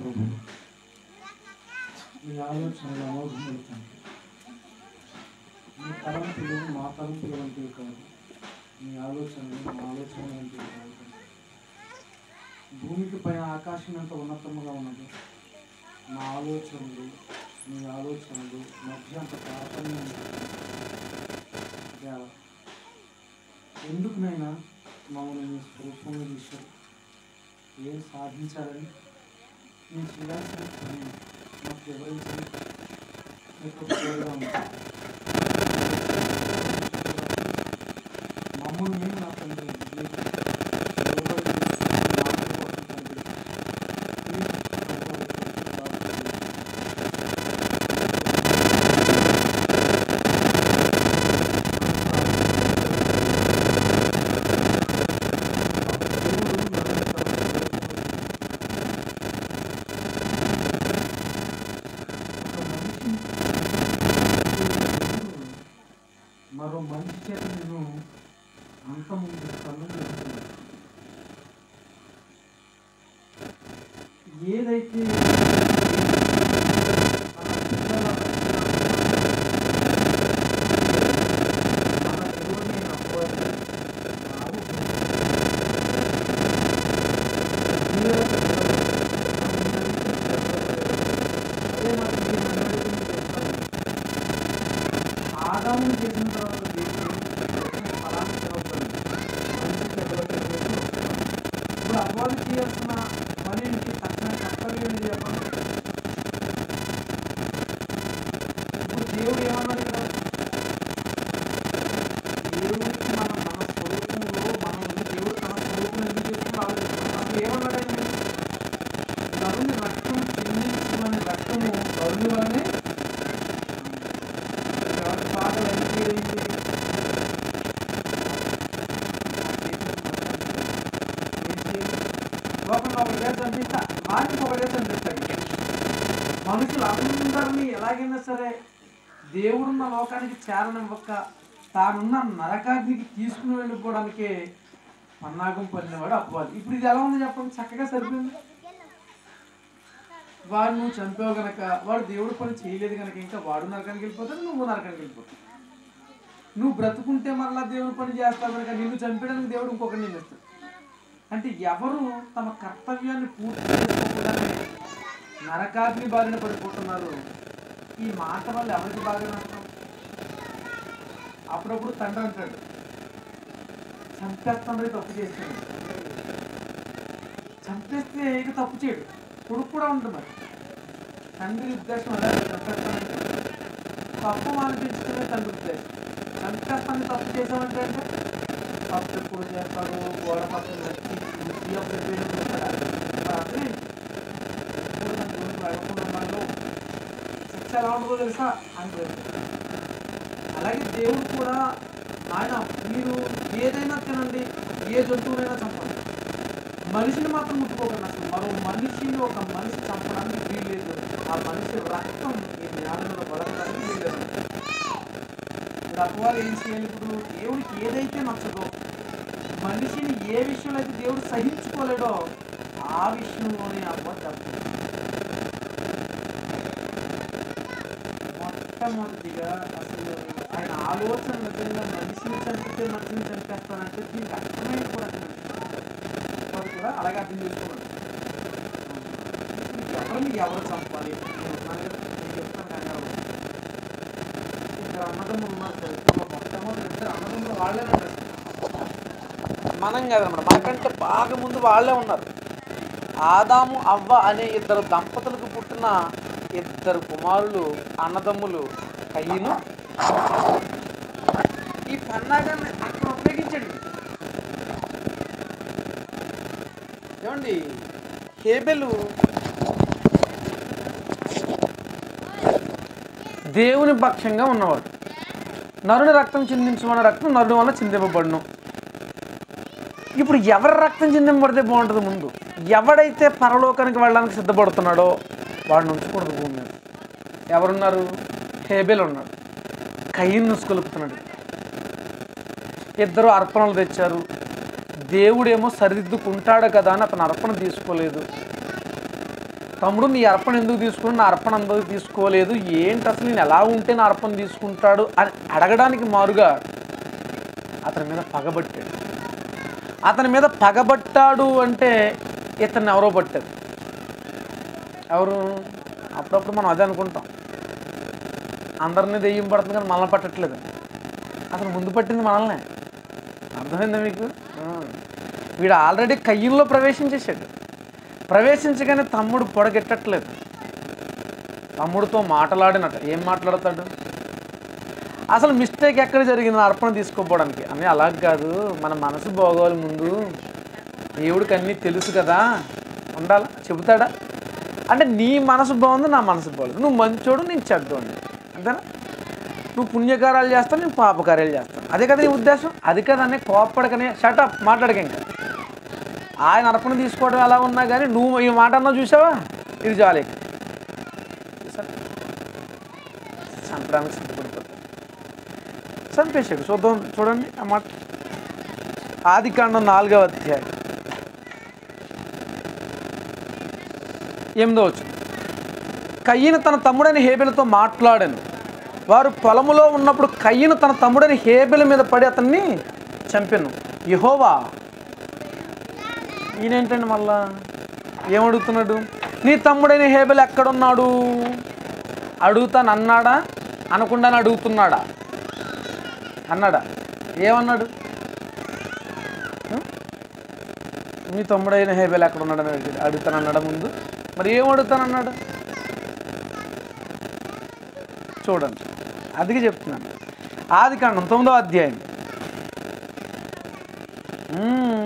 ప్రభు మీ ఆలోచనలు అమోఘములు తండ్రి మీ తలంపులు మా తలంపులు వంటివి కాదు మీ ఆలోచనలు మా ఆలోచనలు వంటివి కాదు తండ్రి. భూమికి పైన ఆకాశం ఎంత ఉన్నతముగా ఉన్నది మా ఆలోచనలు మీ ఆలోచనలు మధ్య అంత తారతమ్యం ఉంది. దేవా, ఎందుకునైనా మమ్మల్ని మీ స్వరూపంలో తీశారు ఏం సాధించాలని నేను చేయాల్సిన పని మాకు వివరించండి మీకు తోడుగా ఉంటాను. మమ్మల్ని మేము నా తండ్రి మీకు లోబడి మాటలు కొట్టు తండ్రి. ప్లీజ్ ప్రభువా, ప్రార్థన మరో మనిషి చేత నేను అంతముందు కళ్ళు ఏదైతే మన దేవుని అపవాది ఆదాము చేసిన తర్వాత దేవుడు ఫలాన్ని తినవద్దని మనిషికి ఎవరికి చేసిన ఇప్పుడు అపవాది చేయాల్సిన పని ఏంటి తక్షణ కర్తవ్యం ఏంటి చెప్పండి ఇప్పుడు దేవుడు ఏమన్నాడు ఇక్కడ దేవుడికి మన మన స్వరూపంలో మనం ఉంది దేవుడు తన స్వరూపం ఎందుకు చేసుకుని ఆలోచిస్తున్నాం అసలు ఏమన్నాడు ఆయన నరుని రక్తం చిందించుకున్న రక్తము కరుణ వలనే ఎవరి పాటలు ఎంత ఏంటి లోకంలో ఒక దేశం అనిపిస్తా వారికి ఒక దేశం అనిపిస్తాడు మనుషులు అందరినీ ఎలాగైనా సరే దేవుడున్న లోకానికి చేరనివ్వక తానున్న నరకాగ్నికి తీసుకుని వెళ్ళిపోవడానికి పన్నాగం పడినవాడు అపవాది ఇప్పుడు ఇది ఎలా ఉంది చెప్పండి చక్కగా సరిపోయింది వాడు నువ్వు చంపావు గనక వాడు దేవుడు పని చేయలేదు కనుక ఇంకా వాడు నరకానికి వెళ్ళిపోతాడు నువ్వు నరకానికి వెళ్ళిపోతావు నువ్వు బ్రతుకుంటే మళ్ళా దేవుడు పని చేస్తావు కనుక నిన్ను చంపడానికి దేవుడు ఇంకొకరిని నిలుస్తాడు అంటే ఎవరు తమ కర్తవ్యాన్ని పూర్తి చేసుకోకుండానే నరకాగ్ని బారిన పడిపోతున్నారు ఈ మాట వల్ల ఎవరికి బాగా నష్టం అప్పుడప్పుడు తండ్రి అంటాడు చంపేస్తాడు తప్పు చేస్తాడు చంపేస్తే ఇక తప్పు చేయడు కొడుకు కూడా ఉంటుంది మరి తండ్రి ఉద్దేశం అలా చంపేస్తానంటే తప్పు మానిపించుకునే తండ్రి ఉద్దేశం చంపేస్తాను తప్పు చేసామంటే అంటే తప్పు ఎప్పుడు చేస్తాడు గోడ పక్కన వచ్చి బుద్ధి అప్పుడు ఎప్పుడు చేస్తాడా? మరి అర్థం ఏంటి? ఇప్పుడు దాని గురించి అడగకుండా ఉన్నాడు. శిక్ష ఎలా ఉంటుందో తెలుసా అని చెప్పాడు. అలాగే దేవుడు కూడా ఆయన మీరు ఏదైనా తినండి ఏ జంతువునైనా చంపండి మనిషిని మాత్రం ముట్టుకోకండి అసలు మరో మనిషిని ఒక మనిషి చంపడానికి వీల్లేదు ఆ మనిషి రక్తం ఈ జ్ఞానంలో బలపడానికి వీల్లేదు ఇప్పుడు అపవారు ఏం చేయాలి ఇప్పుడు దేవుడికి ఏదైతే నచ్చదో మనిషిని ఏ విషయంలో అయితే దేవుడు సహించుకోలేడో ఆ విషయంలోనే అవ్వ తప్పు మొట్టమొదటిగా అసలు ఆయన ఆలోచన నిజంగా మనిషిని చంపితే మనిషిని చంపేస్తానంటే దీనికి అర్థమైంది కూడా అది కూడా అలాగే అర్థం చేసుకోవాలి ఎవరిని ఎవరు చంపాలి నేను ఉన్నాను కదా, నేను చెప్తాను కంగారు పడకు. ఇద్దరు అన్నదమ్ములు ఉన్నారు సార్ ఒక మొట్టమొదటి ఇద్దరు అన్నదమ్ములు వాళ్ళే ఉన్నారు మనం కదనమాట మనకంటే బాగా ముందు వాళ్ళే ఉన్నారు ఆదాము అవ్వ అనే ఇద్దరు దంపతులకు పుట్టిన ఇద్దరు కుమారులు అన్నదమ్ములు కయ్యను ఈ పన్నాగాన్ని అక్కడ ఉపయోగించండి ఏమండి హేబెలు దేవుని పక్షంగా ఉన్నవాడు నరుని రక్తం చిందించమన్న రక్తం నరుని వల్ల చిందింపబడును ఇప్పుడు ఎవరి రక్తం చిందింపబడితే బాగుంటుంది ముందు ఎవడైతే పరలోకానికి వెళ్ళడానికి సిద్ధపడుతున్నాడో వాడిని ఉంచకూడదు భూమి మీద ఎవరున్నారు హేబెల్ ఉన్నాడు కయ్యిని నుసుకొలుపుతున్నాడు ఇద్దరు అర్పణలు తెచ్చారు దేవుడేమో సరిదిద్దుకుంటాడు కదా అని అతను అర్పణ తీసుకోలేదు తమ్ముడు నీ అర్పణ ఎందుకు తీసుకుని నా అర్పణ ఎందుకు తీసుకోలేదు ఏంటి అసలు నేను ఎలా ఉంటే నా అర్పణ తీసుకుంటాడు అని అడగడానికి మారుగా అతని మీద పగబట్టాడు అతని మీద పగబట్టాడు అంటే ఇతన్ని ఎవరో పట్టారు ఎవరు అప్పుడప్పుడు మనం అదే అనుకుంటాం అందరినీ దెయ్యం పడుతుంది కానీ మనల్ని పట్టట్లేదు అసలు ముందు పట్టింది మనల్నే అర్థమైందా మీకు ఆ. వీడు ఆల్రెడీ కయ్యంలో ప్రవేశించేశాడు ప్రవేశించగానే తమ్ముడు పొడగెట్టట్లేదు తమ్ముడితో మాట్లాడినట్టు ఏం మాట్లాడతాడు అసలు మిస్టేక్ ఎక్కడ జరిగింది నా అర్పణ తీసుకోపోవడానికి అని అలా కాదు మన మనసు బాగోవాలి ముందు దేవుడికి అన్నీ తెలుసు కదా ఉండాలా చెబుతాడా అంటే నీ మనసు బాగుంది నా మనసు బాగోలేదు నువ్వు మంచోడు నేను చెడ్డోండి అంతేనా నువ్వు పుణ్యకార్యాలు చేస్తావు నేను పాపకార్యాలు చేస్తాను అదే కదా నీ ఉద్దేశం అది కదా అనే కోప్పడకనే షటప్ మాట్లాడక ఇంకా ఆయన అర్పణ తీసుకోవడం ఎలా ఉన్నా కానీ నువ్వు ఈ మాట అన్నా చూసావా ఇది జాలి చూసారా? చంపడానికి సిద్ధపడిపోతాడు చంపేశాడు చూద్దాం చూడండి ఆ మాట ఆది కాండం నాలుగవ అధ్యాయం ఎనిమిదో వచ్చు కయ్యను తన తమ్ముడైన హేబెలతో మాట్లాడాను వారు పొలములో ఉన్నప్పుడు కయ్యను తన తమ్ముడైన హేబెల మీద పడి అతన్ని చంపాను యహోవా ఈయనేంటండి మళ్ళా ఏమడుగుతున్నాడు నీ తమ్ముడైన హేబెల్ ఎక్కడున్నాడు అడుగుతాను అన్నాడా అనకుండానే అడుగుతున్నాడా అన్నాడా ఏమన్నాడు మీ తమ్ముడైన హేబెల్ ఎక్కడ ఉన్నాడని అడిగాడు అడుగుతాను అన్నాడా ముందు మరి ఏం అడుగుతాను అన్నాడు చూడండి అందుకే చెప్తున్నాను ఆది కాండం తొమ్మిదో అధ్యాయం మ్మ్.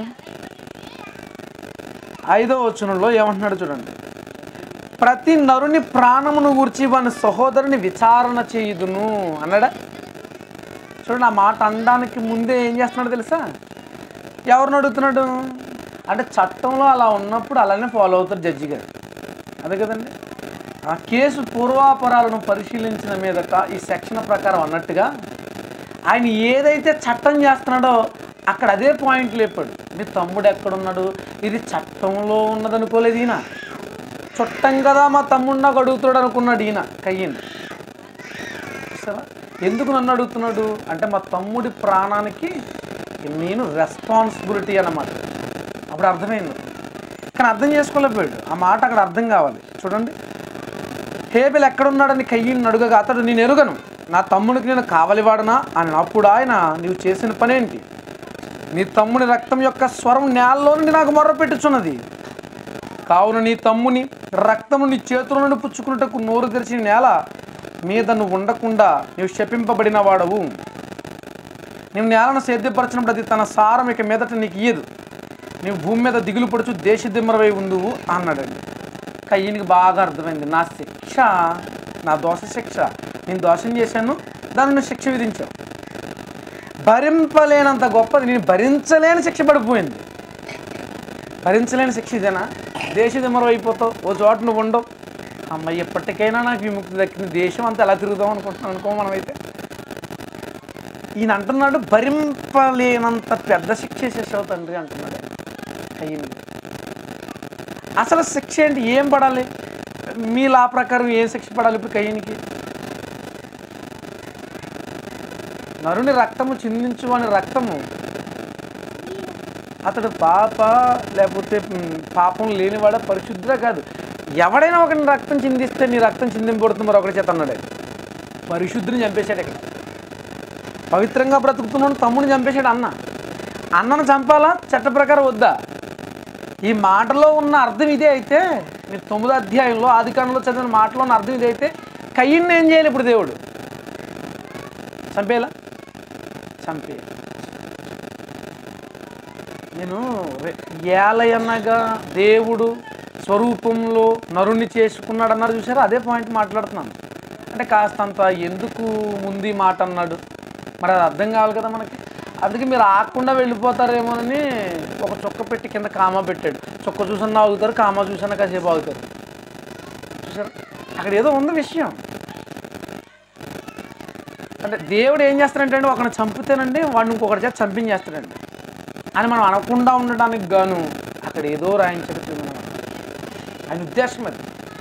ఐదో వచనంలో ఏమంటున్నాడు చూడండి ప్రతి నరుని ప్రాణమును గూర్చి వాని సహోదరుని విచారణ చేయుదును అన్నాడా చూడండి ఆ మాట అనడానికి ముందే ఏం చేస్తున్నాడు తెలుసా ఎవరిని అడుగుతున్నాడు అంటే చట్టంలో అలా ఉన్నప్పుడు అలానే ఫాలో అవుతారు జడ్జి గారు అదే కదండి ఆ కేసు పూర్వాపరాలను పరిశీలించిన మీదట ఈ సెక్షన్ ప్రకారం అన్నట్టుగా ఆయన ఏదైతే చట్టం చేస్తున్నాడో అక్కడ అదే పాయింట్ లేపాడు మీ తమ్ముడు ఎక్కడున్నాడు ఇది చట్టంలో ఉన్నదనుకోలేదు ఈయన చుట్టం కదా మా తమ్ముడు నాకు అడుగుతున్నాడు అనుకున్నాడు ఈయన కయ్యింది చూసారా ఎందుకు నన్ను అడుగుతున్నాడు అంటే మా తమ్ముడి ప్రాణానికి నేను రెస్పాన్సిబిలిటీ అన్నమాట అప్పుడు అర్థమైంది కానీ అర్థం చేసుకోలేకపోయాడు ఆ మాట అక్కడ అర్థం కావాలి చూడండి హేబెల్ ఎక్కడున్నాడని కయ్యిని అడుగగా అతడు నేను ఎరుగను నా తమ్ముడికి నేను కావలివాడనా అని అప్పుడు ఆయన నీవు చేసిన పనేంటి నీ తమ్ముని రక్తం యొక్క స్వరం నేలలో నుండి నాకు మొర్ర పెట్టుచున్నది కావున నీ తమ్ముని రక్తము నీ చేతుల నుండి పుచ్చుకున్నటకు నోరు తెరిచిన నేల మీద నువ్వు ఉండకుండా నీవు శపింపబడిన వాడవు నీవు నేలను సేద్యపరచినప్పుడు అది తన సారం ఇక మీదట నీకు ఇయ్యదు నీవు భూమి మీద దిగులు పడుచు దేశదిమ్మరవై ఉందువు అన్నాడండి కయ్యనికి బాగా అర్థమైంది నా శిక్ష నా దోష శిక్ష నేను దోషం చేశాను దాన్ని నువ్వు శిక్ష విధించావు భరింపలేనంత గొప్పది నేను భరించలేని శిక్ష పడిపోయింది భరించలేని శిక్ష ఇదేనా దేశదిమ్మరం అయిపోతావు ఓ చోట నువ్వు ఉండవు అమ్మ ఎప్పటికైనా నాకు విముక్తి దక్కింది దేశం అంతా ఎలా తిరుగుదాం అనుకుంటున్నాం అనుకో మనమైతే ఈయన అంటున్నాడు భరింపలేనంత పెద్ద శిక్ష చేసావు తండ్రి అంటున్నాడు అయ్యింది అసలు శిక్ష ఏంటి ఏం పడాలి మీ లా ప్రకారం ఏం శిక్ష పడాలి ఇప్పుడు కయ్యనికి నరుని రక్తము చిందించు అని రక్తము అతడు పాప లేకపోతే మ్, పాపం లేనివాడ పరిశుద్ధ కాదు ఎవడైనా ఒకరిని రక్తం చిందిస్తే నీ రక్తం చిందింపబడుతుంది మరి ఒకటి చేత అన్నాడు ఆయన. పరిశుద్ధిని చంపేశాడు ఇక్కడ పవిత్రంగా బ్రతుకుతున్నాడు తమ్ముని చంపేశాడు అన్న అన్నను చంపాలా చట్ట ప్రకారం వద్దా ఈ మాటలో ఉన్న అర్థం ఇదే అయితే మీరు తొమ్మిదో అధ్యాయంలో ఆది కాలంలో చదివిన మాటలో ఉన్న అర్థం ఇదే అయితే కయ్యిని ఏం చేయాలి ఇప్పుడు దేవుడు చంపేలా చంపే నేను రె- ఏలయనగా దేవుడు స్వరూపంలో నరుణ్ణి చేసుకున్నాడు అన్నారు చూసారా అదే పాయింట్ మాట్లాడుతున్నాను అంటే కాస్తంత ఎందుకు ముందు ఈ మాట అన్నాడు మరి అది అర్థం కావాలి కదా మనకి అందుకే మీరు ఆకుండా వెళ్ళిపోతారేమోనని ఒక చుక్క పెట్టి కింద కామా పెట్టాడు చుక్క చూసన్నా ఆగుతారు కామా చూసన్నా కాసేపు ఆగుతారు చూసారా అక్కడ ఏదో ఉంది విషయం అంటే దేవుడు ఏం చేస్తాడంటే అండి ఒకరిని చంపితేనండి వాడిని ఇంకొకటి చేత చంపించేస్తాడండి అని మనం అనకుండా ఉండడానికి గాను అక్కడ ఏదో రాయించడం ఆయన ఉద్దేశం అది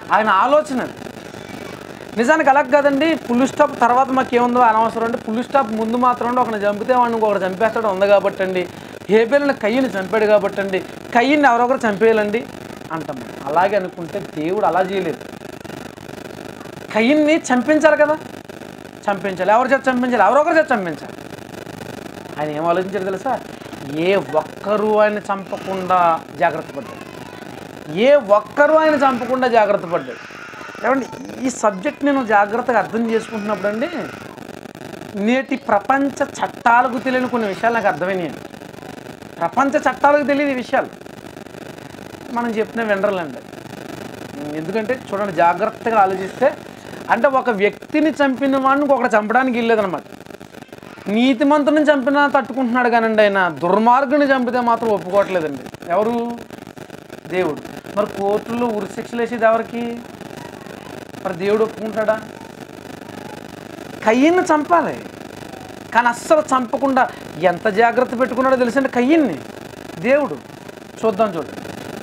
ఆయన ఆలోచన అది. నిజానికి అలా కదండి పుల్ స్టాప్ తర్వాత మాకు ఏముందో అనవసరం అంటే పుల్ స్టాప్ ముందు మాత్రం అండి ఒకరిని చంపితే వాడిని ఇంకొకటి చంపేస్తాడు ఉంది కాబట్టి అండి హేబేలను కయ్యని చంపాడు కాబట్టి అండి కయ్యని ఎవరొకరు చంపేయాలండి అంటాం మనం. అలాగే అనుకుంటే దేవుడు అలా చేయలేదు కయ్యన్ని చంపించాలి కదా చంపించాలి ఎవరి చేత చంపించాలి ఎవరొకరి చేత చంపించాలి ఆయన ఏం ఆలోచించారు తెలుసా ఏ ఒక్కరు ఆయన చంపకుండా జాగ్రత్త పడ్డాడు ఏ ఒక్కరు ఆయన చంపకుండా జాగ్రత్త పడ్డాడు ఏమండి ఈ సబ్జెక్ట్ నేను జాగ్రత్తగా అర్థం చేసుకుంటున్నప్పుడు అండి నేటి ప్రపంచ చట్టాలకు తెలియని కొన్ని విషయాలు నాకు అర్థమైనాయి ప్రపంచ చట్టాలకు తెలియని ఈ విషయాలు మనం చెప్పిన వినరలండి ఎందుకంటే చూడండి జాగ్రత్తగా ఆలోచిస్తే అంటే ఒక వ్యక్తిని చంపిన వాడిని ఒకటి చంపడానికి వెళ్ళలేదన్నమాట నీతిమంతుని చంపినా తట్టుకుంటున్నాడు కానండి ఆయన దుర్మార్గుని చంపితే మాత్రం ఒప్పుకోవట్లేదండి ఎవరు దేవుడు మరి కోర్టులో ఉరి శిక్షలు వేసేది ఎవరికి మరి దేవుడు ఒప్పుకుంటాడా కయ్యన్ని చంపాలి కానీ అస్సలు చంపకుండా ఎంత జాగ్రత్త పెట్టుకున్నాడో తెలుసండి కయ్యన్ని దేవుడు చూద్దాం చూడండి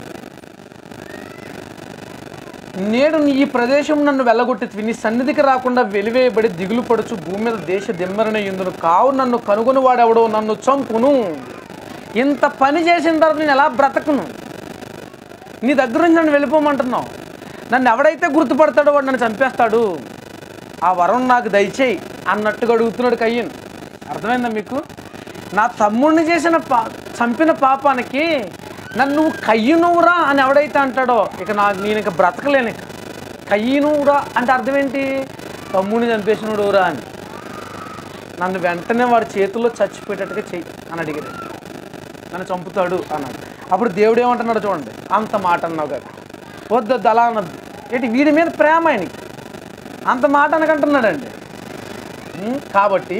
నేడు నీ ఈ ప్రదేశం నన్ను వెళ్ళగొట్టి నీ సన్నిధికి రాకుండా వెలివేయబడి దిగులు పడుచు భూమి మీద దేశ దిమ్మరణ ఎందును కావు నన్ను కనుగొని వాడెవడో నన్ను చంపును ఇంత పని చేసిన తర్వాత నేను ఎలా బ్రతకను నీ దగ్గర నుంచి నన్ను వెళ్ళిపోమంటున్నావు నన్ను ఎవడైతే గుర్తుపడతాడో వాడు నన్ను చంపేస్తాడు ఆ వరం నాకు దయచేయి అన్నట్టుగా అడుగుతున్నాడు కయ్యను అర్థమైందా మీకు నా తమ్ముడిని చేసిన పా చంపిన పాపానికి నన్ను నువ్వు కయ్యనువురా అని ఎవడైతే అంటాడో ఇక నా నేను ఇక బ్రతకలేను ఇక కయ్యనువురా అంటే అర్థం ఏంటి తమ్ముడిని చంపేసినడురా అని నన్ను వెంటనే వాడి చేతుల్లో చచ్చిపోయేటట్టుగా చెయ్యి అని అడిగాడు నన్ను చంపుతాడు అన్నాడు అప్పుడు దేవుడు ఏమంటున్నాడు చూడండి అంత మాట అన్నావు కదా వద్దొద్దు అలా అనొద్దు ఏంటి వీడి మీద ప్రేమ ఆయనకి అంత మాట అనకంటున్నాడండి ఉం, కాబట్టి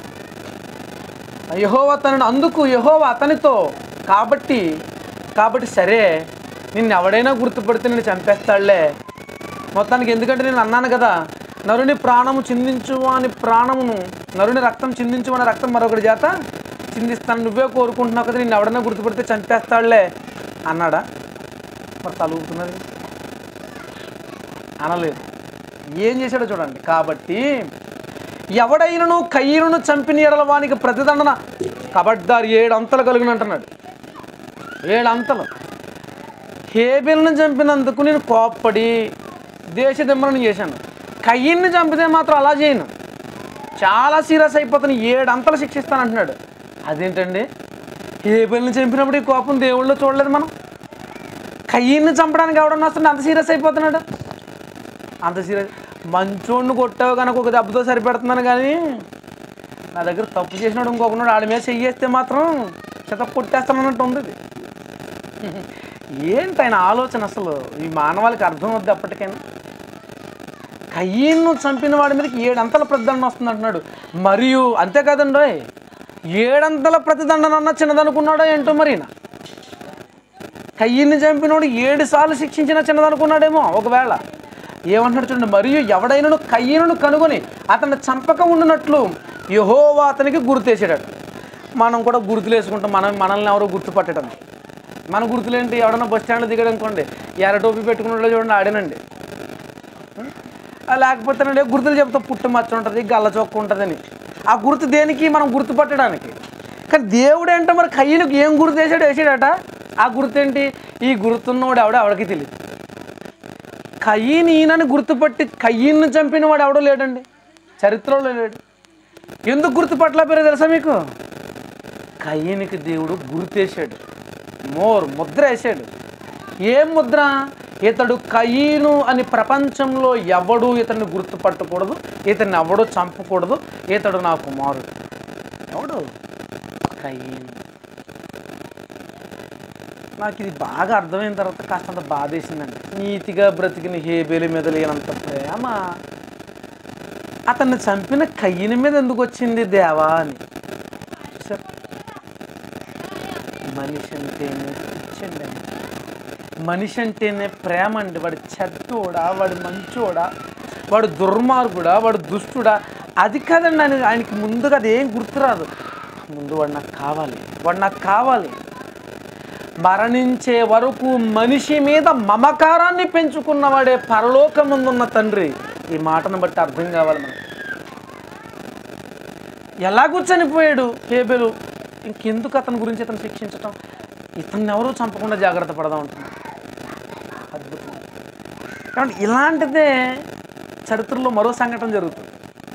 యహోవ తనను అందుకు యహోవ అతనితో కాబట్టి కాబట్టి సరే నిన్ను ఎవడైనా గుర్తుపడితే నేను చంపేస్తాడులే మొత్తానికి ఎందుకంటే నేను అన్నాను కదా నరుని ప్రాణము చిందించు అని ప్రాణమును నరుని రక్తం చిందించు అని రక్తం మరొకటి చేత చిందిస్తాను నువ్వే కోరుకుంటున్నావు కదా నిన్ను ఎవడైనా గుర్తుపడితే చంపేస్తాడులే అన్నాడా మరి తలుగుతున్నది అనలేదు ఏం చేశాడో చూడండి కాబట్టి ఎవడైనను కయ్యను చంపిన ఎడల వానికి ప్రతిదండన కబడ్దారు ఏడు అంతలు కలిగిన అంటున్నాడు ఏడు అంతలు హేబెల్ని చంపినందుకు నేను కోప్పడి దేశదిమ్మలను చేశాను కయ్యన్ని చంపితే మాత్రం అలా చేయను చాలా సీరియస్ అయిపోతాను ఏడు అంతలు శిక్షిస్తాను అంటున్నాడు అదేంటండి హేబెల్ని చంపినప్పుడు ఈ కోపం దేవుళ్ళు చూడలేదు మనం కయ్యన్ని చంపడానికి ఎవడన్నా వస్తుంటే అంత సీరియస్ అయిపోతున్నాడు అంత సీరియస్ మంచోడిని కొట్టావు కనుక ఒక దెబ్బతో సరిపెడుతున్నాను కానీ నా దగ్గర తప్పు చేసినాడు ఇంకొకనాడు ఆడి మీద చెయ్యేస్తే మాత్రం చెత్త కొట్టేస్తానన్నట్టు ఉంది ఇది ఏంటి ఆయన ఆలోచన అసలు ఈ మానవాళికి అర్థం అవుద్ది అప్పటికైనా కయ్యను చంపిన వాడి మీదకి ఏడంతల ప్రతిదండన వస్తుంది అంటున్నాడు మరియు అంతేకాదండో ఏడంతల ప్రతిదండన అన్న చిన్నదనుకున్నాడో ఏంటో మరి ఈయన. కయ్యన్ని చంపినోడు ఏడు సార్లు శిక్షించిన చిన్నదనుకున్నాడేమో ఒకవేళ ఏమంటున్నాడు చూడండి మరియు ఎవడైనను కయ్యను కనుగొని అతన్ని చంపక ఉండినట్లు యహోవా అతనికి గుర్తేసాడు మనం కూడా గుర్తులు వేసుకుంటాం మనం మనల్ని ఎవరో గుర్తుపట్టడం మన గుర్తులేంటి ఎవడన్నా బస్ స్టాండ్లో దిగడం అనుకోండి ఎర్ర టోపీ పెట్టుకున్నాడో చూడండి ఆడేనండి ఆ లేకపోతేనండి గుర్తులు చెప్తా పుట్టు మచ్చ ఉంటుంది గల్ల చొక్క ఉంటుందని ఆ గుర్తు దేనికి మనం గుర్తుపట్టడానికి కానీ దేవుడు ఏంటో మరి కయ్యలకు ఏం గుర్తు వేసాడు వేసాడట ఆ గుర్తు ఏంటి ఈ గుర్తున్నవాడు ఎవడో ఎవడికి తెలియదు కయ్యని ఈయనని గుర్తుపట్టి కయ్యను చంపిన వాడు ఎవడో లేడండి చరిత్రలో లేడు ఎందుకు గుర్తుపట్టలేపారో తెలుసా మీకు కయ్యనికి దేవుడు గుర్తేసాడు మోర్ ముద్ర వేసాడు ఏం ముద్ర ఇతడు కయ్యను అని ప్రపంచంలో ఎవడు ఇతన్ని గుర్తుపట్టకూడదు ఇతన్ని ఎవడు చంపకూడదు ఇతడు నా కుమారుడు ఎవడు కయ్యను నాకు ఇది బాగా అర్థమైన తర్వాత కాస్తంత బాధేసిందండి నీతిగా బ్రతికిన హేబేలి మీద లేనంత ప్రేమ అతన్ని చంపిన కయ్యని మీద ఎందుకు వచ్చింది దేవా అని చూసారా? మనిషి అంటేనే పిచ్చండి ఆయన. మనిషి అంటేనే ప్రేమ అండి వాడు చెడ్డోడా వాడు మంచోడా వాడు దుర్మార్గుడా వాడు దుష్టుడా అది కాదండి ఆయన ఆయనకి ముందుగా అది ఏం గుర్తురాదు ముందు వాడు నాకు కావాలి వాడు నాకు కావాలి మరణించే వరకు మనిషి మీద మమకారాన్ని పెంచుకున్నవాడే పరలోకముందున్న తండ్రి ఈ మాటను బట్టి అర్థం కావాలి మనకి ఎలాగూ చనిపోయాడు హేబెలు ఇంకెందుకు అతని గురించి అతను శిక్షించటం ఇతన్ని ఎవరూ చంపకుండా జాగ్రత్త పడదాం అంటున్నాడు అద్భుతం కాబట్టి ఇలాంటిదే చరిత్రలో మరో సంఘటన జరుగుతుంది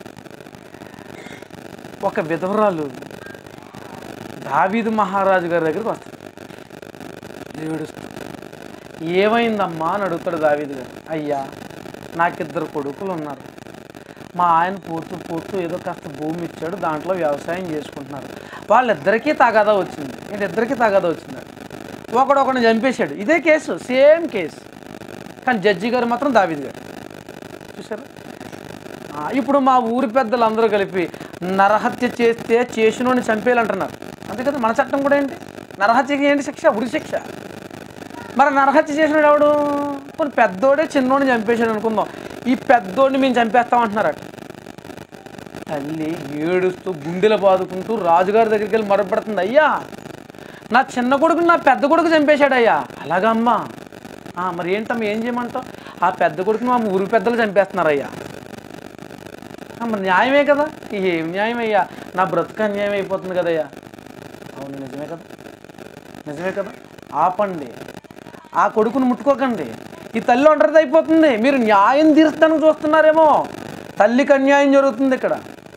ఒక విధవరాలు దావీదు మహారాజు గారి దగ్గరికి వస్తుంది ఏడుస్తుంది ఏమైందమ్మా అని అడుగుతాడు దావీదు గారు అయ్యా నాకిద్దరు కొడుకులు ఉన్నారు మా ఆయన పోతూ పోతూ ఏదో కాస్త భూమి ఇచ్చాడు దాంట్లో వ్యవసాయం చేసుకుంటున్నారు వాళ్ళిద్దరికీ తగాదా వచ్చింది వీళ్ళిద్దరికీ తగాదా వచ్చింది ఒకడు ఒకడిని చంపేశాడు ఇదే కేసు సేమ్ కేసు కానీ జడ్జి గారు మాత్రం దావీదు గారు చూసారా ఆ, ఇప్పుడు మా ఊరి పెద్దలు అందరూ కలిపి నరహత్య చేస్తే చేసినోని చంపేయాలంటున్నారు అంతే కదా మన చట్టం కూడా ఏంటి నరహత్యకి ఏంటి శిక్ష ఉరి శిక్ష మరి నరహత్య చేసినాడు ఎవడు కొన్ని పెద్దోడే చిన్నోడిని చంపేశాడు అనుకుందాం ఈ పెద్దోడిని మేము చంపేస్తామంటున్నారట తల్లి ఏడుస్తూ గుండెలు బాదుకుంటూ రాజుగారి దగ్గరికి వెళ్ళి మొరపెడుతుంది అయ్యా నా చిన్న కొడుకుని నా పెద్ద కొడుకు చంపేశాడయ్యా అలాగా అమ్మా "ఆ, మరి ఏంటమ్మా ఏం చేయమంటావు ఆ పెద్ద కొడుకుని మా ఊరి పెద్దలు చంపేస్తున్నారయ్యా "ఆ, మరి న్యాయమే కదా ఏం న్యాయం అయ్యా నా బ్రతుకు అన్యాయం అయిపోతుంది కదయ్యా అవును నిజమే కదా నిజమే కదా ఆపండి ఆ కొడుకును ముట్టుకోకండి ఈ తల్లి ఒంటరిది అయిపోతుంది మీరు న్యాయం తీర్చడానికి చూస్తున్నారేమో తల్లికి అన్యాయం జరుగుతుంది ఇక్కడ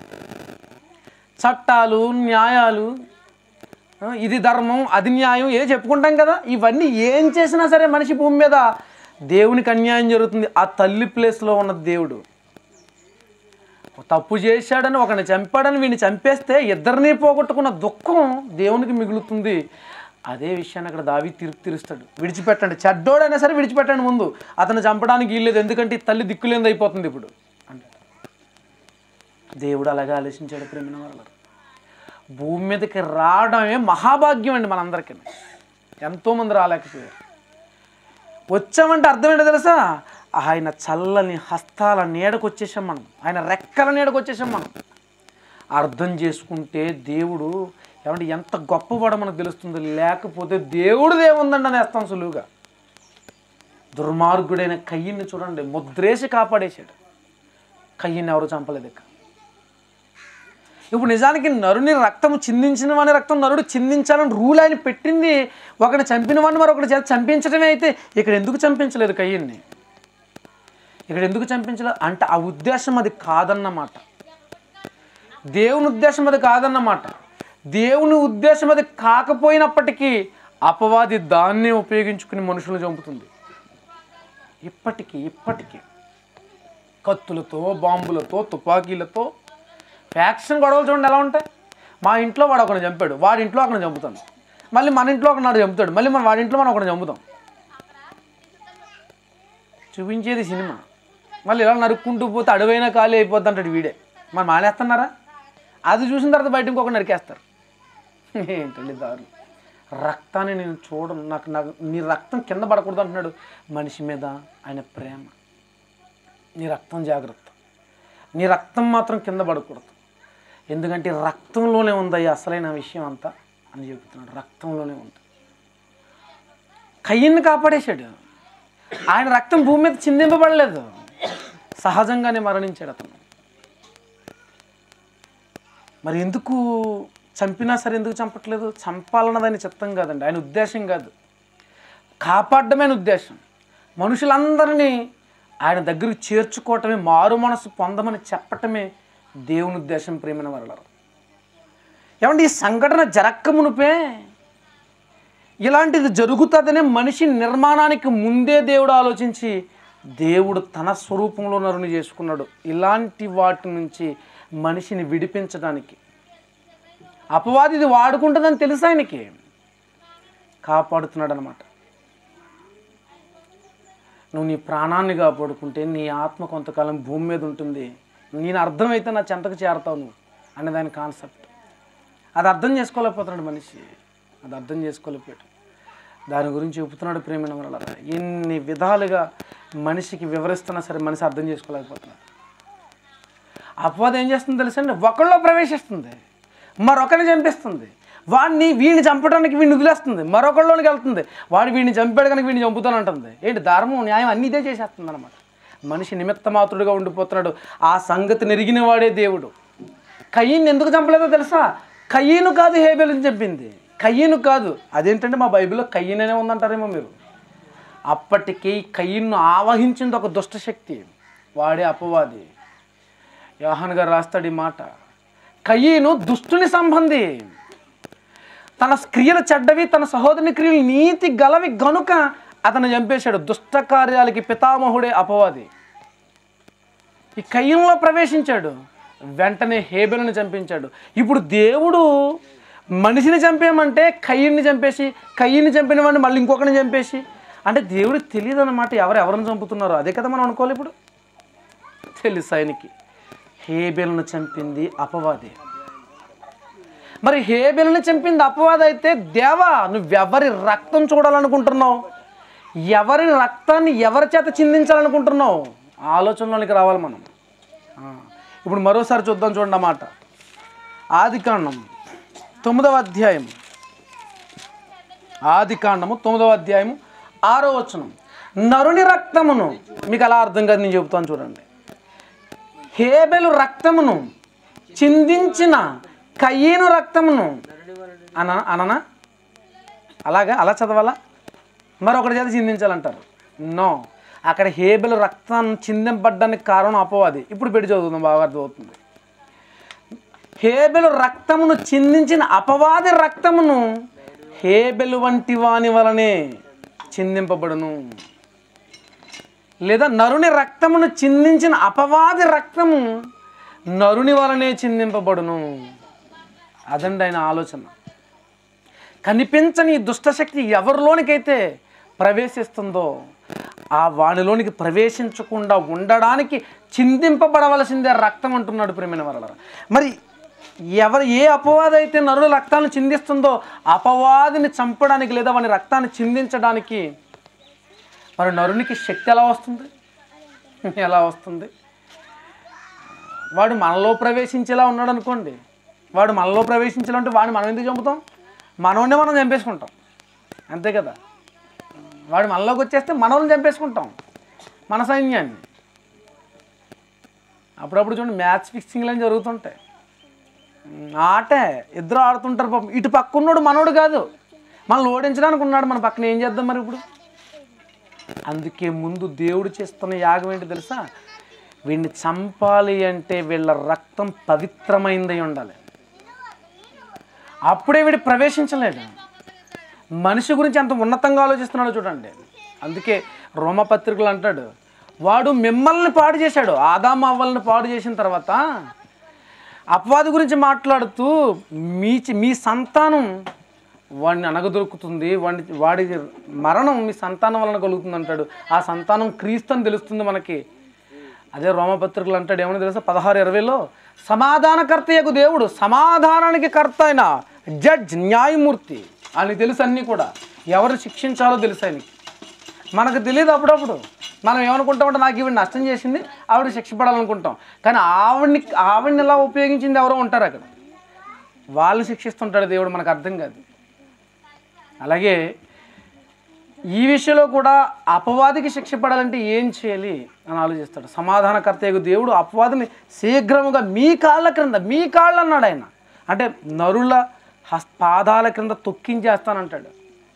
చట్టాలు న్యాయాలు ఆ, ఇది ధర్మం అది న్యాయం ఏ చెప్పుకుంటాం కదా ఇవన్నీ ఏం చేసినా సరే మనిషి భూమి మీద దేవునికి అన్యాయం జరుగుతుంది ఆ తల్లి ప్లేస్లో ఉన్న దేవుడు తప్పు చేశాడని ఒకరిని చంపాడని వీడిని చంపేస్తే ఇద్దరిని పోగొట్టుకున్న దుఃఖం దేవునికి మిగులుతుంది అదే విషయాన్ని అక్కడ దావి తీర్పు తీరుస్తాడు విడిచిపెట్టండి చెడ్డోడైనా సరే విడిచిపెట్టండి ముందు అతను చంపడానికి వీల్లేదు ఎందుకంటే ఈ తల్లి దిక్కులేనిది అయిపోతుంది ఇప్పుడు అంటాడు దేవుడు అలాగే ఆలోచించాడు ప్రేమిన వాళ్ళు భూమి మీదకి రావడమే మహాభాగ్యం అండి మనందరికీ ఎంతోమంది రాలేకపోయారు వచ్చామంటే అర్థం ఏంటో తెలుసా ఆయన చల్లని హస్తాల నీడకు వచ్చేసాం మనం ఆయన రెక్కల నీడకు వచ్చేసాం మనం అర్థం చేసుకుంటే దేవుడు ఏమంటే ఎంత గొప్పవాడో మనకు తెలుస్తుంది లేకపోతే దేవుడు ఏముందండి అనేస్తాం సులువుగా దుర్మార్గుడైన కయ్యిని చూడండి ముద్రేసి కాపాడేశాడు కయ్యిని ఎవరు చంపలేదు ఇక ఇప్పుడు నిజానికి నరుని రక్తం చిందించిన వాని రక్తం నరుడు చిందించాలని రూల్ ఆయన పెట్టింది ఒకటి చంపిన వాడిని మరొకటి చేత చంపించడమే అయితే ఇక్కడ ఎందుకు చంపించలేదు కయ్యన్ని ఇక్కడ ఎందుకు చంపించలేదు అంటే ఆ ఉద్దేశం అది కాదన్నమాట దేవుని ఉద్దేశం అది కాదన్నమాట దేవుని ఉద్దేశం అది కాకపోయినప్పటికీ అపవాది దాన్నే ఉపయోగించుకుని మనుషులను చంపుతుంది ఇప్పటికీ ఇప్పటికీ కత్తులతో బాంబులతో తుపాకీలతో ఫ్యాక్షన్ గొడవలు చూడండి ఎలా ఉంటాయి మా ఇంట్లో వాడు ఒకరిని చంపాడు వాడి ఇంట్లో ఒకరిని చంపుతాను మళ్ళీ మన ఇంట్లో ఒకనాడు చంపుతాడు మళ్ళీ మన వాడి ఇంట్లో మనం ఒకరిని చంపుతాం చూపించేది సినిమా మళ్ళీ ఇలా నరుక్కుంటూ పోతే అడవైనా ఖాళీ అయిపోద్ది అంటాడు వీడే మరి మానేస్తున్నారా అది చూసిన తర్వాత బయట ఇంకొక నరికేస్తారు ఏంటండి దారులు రక్తాన్ని నేను చూడను నాకు నాకు నీ రక్తం కింద పడకూడదు అంటున్నాడు మనిషి మీద ఆయన ప్రేమ నీ రక్తం జాగ్రత్త నీ రక్తం మాత్రం కింద పడకూడదు ఎందుకంటే రక్తంలోనే ఉందయ్యా అసలైన విషయం అంతా అని చెబుతున్నాడు రక్తంలోనే ఉంది కయ్యన్ని కాపాడేశాడు ఆయన రక్తం భూమి మీద చిందింపబడలేదు సహజంగానే మరణించాడు అతను మరి ఎందుకు చంపినా సరే ఎందుకు చంపట్లేదు చంపాలన్నది ఆయన చిత్తం కాదండి ఆయన ఉద్దేశం కాదు కాపాడమే ఆయన ఉద్దేశం మనుషులందరినీ ఆయన దగ్గరికి చేర్చుకోవటమే మారు మనసు పొందమని చెప్పటమే దేవుని ఉద్దేశం ప్రేమైన వరలరు ఏమంటే ఈ సంఘటన జరక్క మునిపే ఇలాంటిది జరుగుతుందనే మనిషి నిర్మాణానికి ముందే దేవుడు ఆలోచించి దేవుడు తన స్వరూపంలో నరుని చేసుకున్నాడు ఇలాంటి వాటి నుంచి మనిషిని విడిపించడానికి అపవాది ఇది వాడుకుంటుందని తెలుసు ఆయనకి కాపాడుతున్నాడు అనమాట నువ్వు నీ ప్రాణాన్ని కాపాడుకుంటే నీ ఆత్మ కొంతకాలం భూమి మీద ఉంటుంది నేను అర్థమైతే నా చెంతకు చేరతావు నువ్వు అనే దాని కాన్సెప్ట్ అది అర్థం చేసుకోలేకపోతున్నాడు మనిషి అది అర్థం చేసుకోలేకపోయాడు దాని గురించి చెబుతున్నాడు ప్రేమైన వల్ల ఎన్ని విధాలుగా మనిషికి వివరిస్తున్నా సరే మనిషి అర్థం చేసుకోలేకపోతున్నాడు అపవాదం ఏం చేస్తుంది తెలుసండి ఒకళ్ళలో ప్రవేశిస్తుంది మరొకరిని చంపిస్తుంది వాడిని వీడిని చంపడానికి వీడిని వదిలేస్తుంది మరొకళ్ళలోనికి వెళ్తుంది వాడు వీడిని చంపాడు కనుక వీడిని చంపుతానంటుంది ఏంటి ధర్మం న్యాయం అన్నీ ఇదే చేసేస్తుంది అనమాట మనిషి నిమిత్త మాత్రుడుగా ఉండిపోతున్నాడు ఆ సంగతి నెరిగిన వాడే దేవుడు కయ్యను ఎందుకు చంపలేదో తెలుసా కయ్యను కాదు హేబెల్ని చెప్పింది కయ్యను కాదు అదేంటంటే మా బైబిల్లో కయ్యననే ఉందంటారేమో మీరు అప్పటికి కయ్యను ఆవహించింది ఒక దుష్టశక్తి వాడే అపవాది యోహాన్ గారు రాస్తాడు ఈ మాట కయ్యను దుష్టుని సంబంధి తన క్రియలు చెడ్డవి తన సహోదరుని క్రియలు నీతి గలవి గనుక అతను చంపేశాడు దుష్ట కార్యాలకి పితామహుడే అపవాది ఈ కయ్యంలో ప్రవేశించాడు వెంటనే హేబెలను చంపించాడు ఇప్పుడు దేవుడు మనిషిని చంపేయమంటే కయ్యని చంపేసి కయ్యని చంపిన వాడిని మళ్ళీ ఇంకొకరిని చంపేసి అంటే దేవుడికి తెలియదు అన్నమాట ఎవరు ఎవరిని చంపుతున్నారో అదే కదా మనం అనుకోవాలి ఇప్పుడు తెలుసు ఆయనకి హేబెలను చంపింది అపవాది మరి హేబెలను చంపింది అపవాది అయితే దేవా నువ్వెవరి రక్తం చూడాలనుకుంటున్నావు ఎవరి రక్తాన్ని ఎవరి చేత చిందించాలనుకుంటున్నావు ఆలోచనలోనికి రావాలి మనం ఆ, ఇప్పుడు మరోసారి చూద్దాం చూడండి అన్నమాట ఆది కాండం తొమ్మిదవ అధ్యాయం ఆది కాండము తొమ్మిదవ అధ్యాయము ఆరో వచనం నరుని రక్తమును మీకు అలా అర్థం కాదు నేను చెబుతాను చూడండి హేబెలు రక్తమును చిందించిన కయ్యను రక్తమును అన అననా అలాగా అలా చదవాలా మరొకటి చేత చిందించాలంటారు నో అక్కడ హేబెలు రక్తాన్ని చిందింపడ్డానికి కారణం అపవాది ఇప్పుడు పెట్టి చదువుతుంది బాగా అర్థమవుతుంది హేబెలు రక్తమును చిందించిన అపవాది రక్తమును హేబెలు వంటి వాని వలనే చిందింపబడును లేదా నరుని రక్తమును చిందించిన అపవాది రక్తము నరుని వలనే చిందింపబడును అదండి ఆయన ఆలోచన కనిపించని ఈ దుష్టశక్తి ఎవరిలోనికైతే ప్రవేశిస్తుందో ఆ వానిలోనికి ప్రవేశించకుండా ఉండడానికి చిందింపబడవలసిందే రక్తం అంటున్నాడు ప్రేమైన వరల మరి ఎవరు ఏ అపవాది అయితే నరుల రక్తాన్ని చిందిస్తుందో అపవాదిని చంపడానికి లేదా వాని రక్తాన్ని చిందించడానికి మరి నరునికి శక్తి ఎలా వస్తుంది ఎలా వస్తుంది వాడు మనలో ప్రవేశించేలా ఉన్నాడు అనుకోండి వాడు మనలో ప్రవేశించాలంటే వాడిని మనం ఎందుకు చంపుతాం మనోడినే మనం చంపేసుకుంటాం అంతే కదా వాడు మనలోకి వచ్చేస్తే మనల్ని చంపేసుకుంటాం మన సైన్యాన్ని అప్పుడప్పుడు చూడండి మ్యాచ్ ఫిక్సింగ్లు అని జరుగుతుంటాయి ఉమ్, ఆటే ఇద్దరు ఆడుతుంటారు పాపం ఇటు పక్కన్నోడు మనోడు కాదు మనల్ని ఓడించడానికి ఉన్నాడు మన పక్కన ఏం చేద్దాం మరి ఇప్పుడు అందుకే ముందు దేవుడు చేస్తున్న యాగం ఏంటి తెలుసా వీడిని చంపాలి అంటే వీళ్ళ రక్తం పవిత్రమైందై ఉండాలి అప్పుడే వీడు ప్రవేశించలేడు మనిషి గురించి అంత ఉన్నతంగా ఆలోచిస్తున్నాడు చూడండి అందుకే రోమపత్రికలు అంటాడు వాడు మిమ్మల్ని పాడు చేశాడు ఆదామ అవ్వల్ని పాడు చేసిన తర్వాత అపవాది గురించి మాట్లాడుతూ మీ చి- మీ సంతానం వాడిని అనగదొరుకుతుంది వాడి వాడి మరణం మీ సంతానం వలన కలుగుతుంది అంటాడు ఆ సంతానం క్రీస్తు అని తెలుస్తుంది మనకి అదే రోమపత్రికలు అంటాడు ఏమని తెలుసా పదహారు ఇరవైలో సమాధానకర్తయ్యకు దేవుడు సమాధానానికి కర్త అయిన జడ్జ్ న్యాయమూర్తి ఆయనకి తెలుసు అన్నీ కూడా ఎవరు శిక్షించాలో తెలుసు ఆయనకి మనకు తెలియదు అప్పుడప్పుడు మనం ఏమనుకుంటామంటే నాకు ఈవిడ నష్టం చేసింది ఆవిడ శిక్ష పడాలనుకుంటాం కానీ ఆవిడ్ని ఆవిడ్ని ఎలా ఉపయోగించింది ఎవరో ఉంటారు అక్కడ వాళ్ళు శిక్షిస్తుంటాడు దేవుడు మనకు అర్థం కాదు అలాగే ఈ విషయంలో కూడా అపవాదికి శిక్ష పడాలంటే ఏం చేయాలి అని ఆలోచిస్తాడు సమాధానకర్తయ్యకు దేవుడు అపవాదిని శీఘ్రముగా మీ కాళ్ళ క్రింద మీ కాళ్ళు అన్నాడు ఆయన అంటే నరుల హస్ పాదాల క్రింద తొక్కించేస్తానంటాడు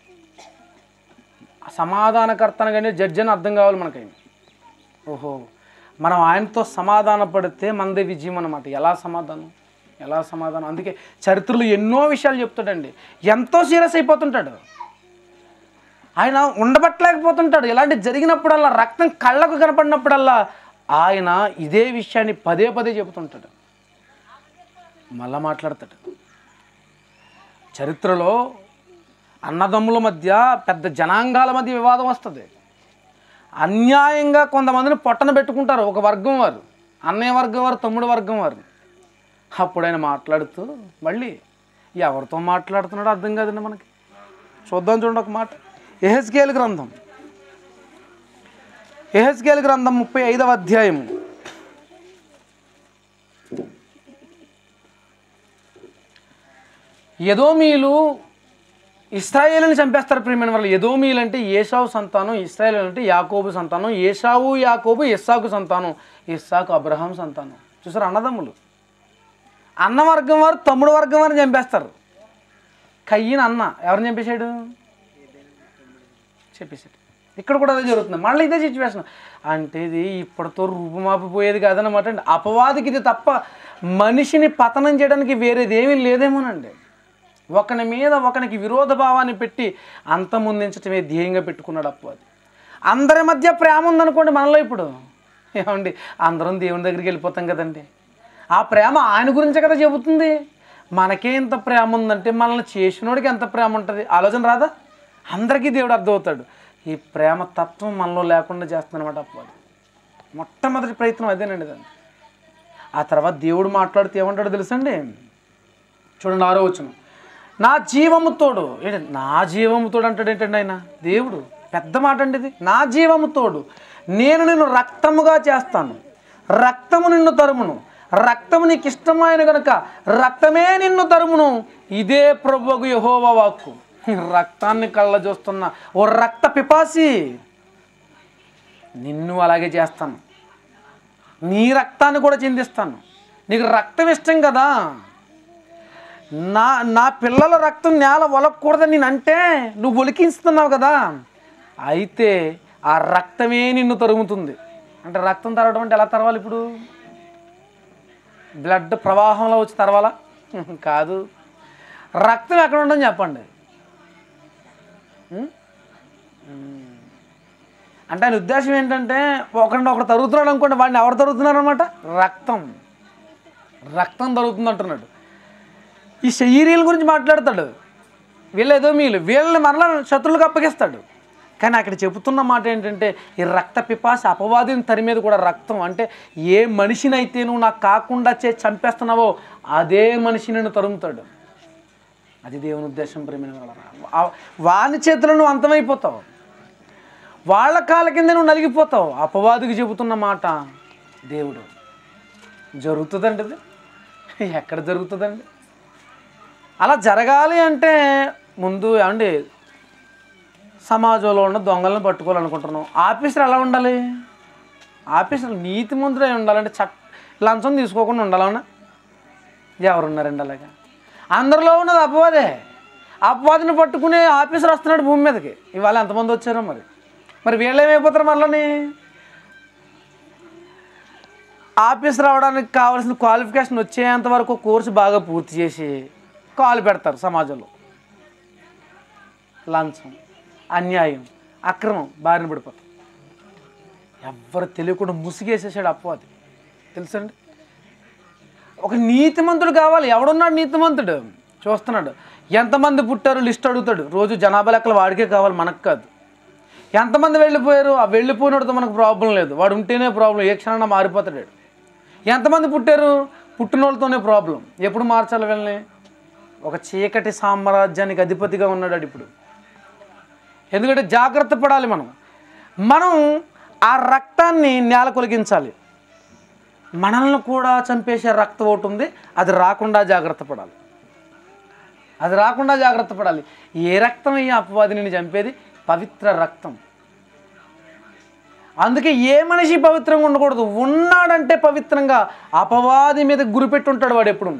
సమాధానకర్త అనగానే జడ్జి అని అర్థం కావాలి మనకి ఓహో మనం ఆయనతో సమాధాన పడితే మనదే విజయం అనమాట ఎలా సమాధానం ఎలా సమాధానం అందుకే చరిత్రలో ఎన్నో విషయాలు చెప్తాడండి ఎంతో సీరియస్ అయిపోతుంటాడు ఆయన ఉండబట్టలేకపోతుంటాడు ఇలాంటి జరిగినప్పుడల్లా రక్తం కళ్ళకు కనపడినప్పుడల్లా ఆయన ఇదే విషయాన్ని పదే పదే చెబుతుంటాడు మళ్ళా మాట్లాడతాడు చరిత్రలో అన్నదమ్ముల మధ్య పెద్ద జనాంగాల మధ్య వివాదం వస్తుంది అన్యాయంగా కొంతమందిని పొట్టన పెట్టుకుంటారు ఒక వర్గం వారు అన్నయ్య వర్గం వారు తమ్ముడు వర్గం వారు అప్పుడు ఆయన మాట్లాడుతూ మళ్ళీ ఎవరితో మాట్లాడుతున్నాడో అర్థం కాదండి మనకి చూద్దాం చూడండి ఒక మాట ఎహెస్కేల్ గ్రంథం ఎహెస్కేల్ గ్రంథం ముప్పై ఐదవ అధ్యాయం ఎదోమీలు ఇస్రాయేల్ని చంపేస్తారు ప్రియమైన వాళ్ళు ఎదోమీలు అంటే ఏషావు సంతానం ఇస్రాయేల్ అంటే యాకోబు సంతానం ఏషావు యాకోబు ఇస్సాకు సంతానం ఇస్సాకు అబ్రహాం సంతానం చూసారు అన్నదమ్ములు అన్న వర్గం వారు తమ్ముడు వర్గం వారిని చంపేస్తారు కయ్యిన అన్న ఎవరిని చంపేశాడు చెప్పేసాడు ఇక్కడ కూడా అదే జరుగుతుంది మళ్ళీ ఇదే సిచ్యువేషన్ అంటే ఇది ఇప్పటితో రూపుమాపిపోయేది కాదనమాట అండి అపవాదికి ఇది తప్ప మనిషిని పతనం చేయడానికి వేరేది ఏమీ లేదేమోనండి ఒకని మీద ఒకనికి విరోధ భావాన్ని పెట్టి అంతమొందించటమే ధ్యేయంగా పెట్టుకున్నాడు అపవాది అందరి మధ్య ప్రేమ ఉందనుకోండి మనలో ఇప్పుడు ఏమండి అందరం దేవుని దగ్గరికి వెళ్ళిపోతాం కదండి ఆ ప్రేమ ఆయన గురించే కదా చెబుతుంది మనకే ఇంత ప్రేమ ఉందంటే మనల్ని చేసినోడికి ఎంత ప్రేమ ఉంటుంది ఆలోచన రాదా అందరికీ దేవుడు అర్థమవుతాడు ఈ ప్రేమ తత్వం మనలో లేకుండా చేస్తుందన్నమాట అపవాది మొట్టమొదటి ప్రయత్నం అదేనండి దాన్ని ఆ తర్వాత దేవుడు మాట్లాడితే ఏమంటాడో తెలుసండి చూడండి ఆరో వచ్చును నా జీవము తోడు ఏంటి నా జీవము తోడు అంటాడు ఏంటండి ఆయన దేవుడు పెద్ద మాట అండి ఇది నా జీవము తోడు నేను నిన్ను రక్తముగా చేస్తాను రక్తము నిన్ను తరుమును రక్తము నీకు ఇష్టమైన గనుక రక్తమే నిన్ను తరుమును ఇదే ప్రభువుకు యహోవా వాక్కు రక్తాన్ని కళ్ళ చూస్తున్న ఓ రక్త పిపాసి నిన్ను అలాగే చేస్తాను నీ రక్తాన్ని కూడా చిందిస్తాను నీకు రక్తం ఇష్టం కదా నా నా పిల్లల రక్తం నేల ఒలకూడదని నేను అంటే నువ్వు ఒలికిస్తున్నావు కదా అయితే ఆ రక్తమే నిన్ను తరుగుతుంది అంటే రక్తం తరవడం అంటే ఎలా తరవాలి ఇప్పుడు బ్లడ్ ప్రవాహంలో వచ్చి తరవాలా కాదు రక్తం ఎక్కడ ఉండని చెప్పండి ఉం? ఉం. అంటే ఆయన ఉద్దేశం ఏంటంటే ఒకరిని ఒకరు తరుగుతున్నాడు అనుకోండి వాడిని ఎవరు తరుగుతున్నారు అనమాట రక్తం రక్తం తరుగుతుంది అంటున్నాడు ఈ శరీరాల గురించి మాట్లాడతాడు వీళ్ళు ఏదో మీలు వీళ్ళని మరలా శత్రువులకు అప్పగిస్తాడు కానీ అక్కడ చెబుతున్న మాట ఏంటంటే ఈ రక్త పిపాస అపవాదిని తరి మీద కూడా రక్తం అంటే ఏ మనిషినైతే నువ్వు నాకు కాకుండా చే చంపేస్తున్నావో అదే మనిషి నిన్ను తరుముతాడు అది దేవుని ఉద్దేశం ప్రేమైన వాళ్ళ వాని చేతిలో నువ్వు అంతమైపోతావు వాళ్ళ కాళ్ళ కింద నువ్వు నలిగిపోతావు అపవాదికి చెబుతున్న మాట దేవుడు జరుగుతుందండి ఇది ఎక్కడ జరుగుతుందండి అలా జరగాలి అంటే ముందు ఏమండి సమాజంలో ఉన్న దొంగలను పట్టుకోవాలనుకుంటున్నాం ఆఫీసర్ ఎలా ఉండాలి ఆఫీసర్ నీతి మంత్రులు అయి ఉండాలంటే చట్ లంచం తీసుకోకుండా ఉండాలన్నా ఎవరున్నారండి అలాగా అందరిలో ఉన్నది అపవాదే అపవాదిని పట్టుకునే ఆఫీసర్ వస్తున్నాడు భూమి మీదకి ఇవాళ ఎంతమంది వచ్చారో మరి మరి వీళ్ళు ఏమైపోతారు మళ్ళీ ఆఫీస్ రావడానికి కావాల్సిన క్వాలిఫికేషన్ వచ్చేంత వరకు కోర్సు బాగా పూర్తి చేసి కాలు పెడతారు సమాజంలో లంచం అన్యాయం అక్రమం బారిన పడిపోతారు ఎవ్వరు తెలియకుండా ముసిగేసేసాడు అపవాది తెలుసండి ఒక నీతిమంతుడు కావాలి ఎవడున్నాడు నీతిమంతుడు చూస్తున్నాడు ఎంతమంది పుట్టారు లిస్ట్ అడుగుతాడు రోజు జనాభా లెక్కలు వాడికే కావాలి మనకు కాదు ఎంతమంది వెళ్ళిపోయారు ఆ వెళ్ళిపోయినోడితో మనకు ప్రాబ్లం లేదు వాడు ఉంటేనే ప్రాబ్లం ఏ క్షణాన మారిపోతాడు వాడు. ఎంతమంది పుట్టారు పుట్టిన వాళ్ళతోనే ప్రాబ్లం ఎప్పుడు మార్చాలి వీళ్ళని ఒక చీకటి సామ్రాజ్యానికి అధిపతిగా ఉన్నాడు వాడు ఇప్పుడు ఎందుకంటే జాగ్రత్త పడాలి మనం మనం ఆ రక్తాన్ని నేల కొలిగించాలి మనల్ని కూడా చంపేసే రక్తం ఒకటి ఉంది అది రాకుండా జాగ్రత్త పడాలి అది రాకుండా జాగ్రత్త పడాలి ఏ రక్తం ఈ అపవాదిని చంపేది పవిత్ర రక్తం అందుకే ఏ మనిషి పవిత్రంగా ఉండకూడదు ఉన్నాడంటే పవిత్రంగా అపవాది మీద గురిపెట్టి ఉంటాడు వాడు ఎప్పుడు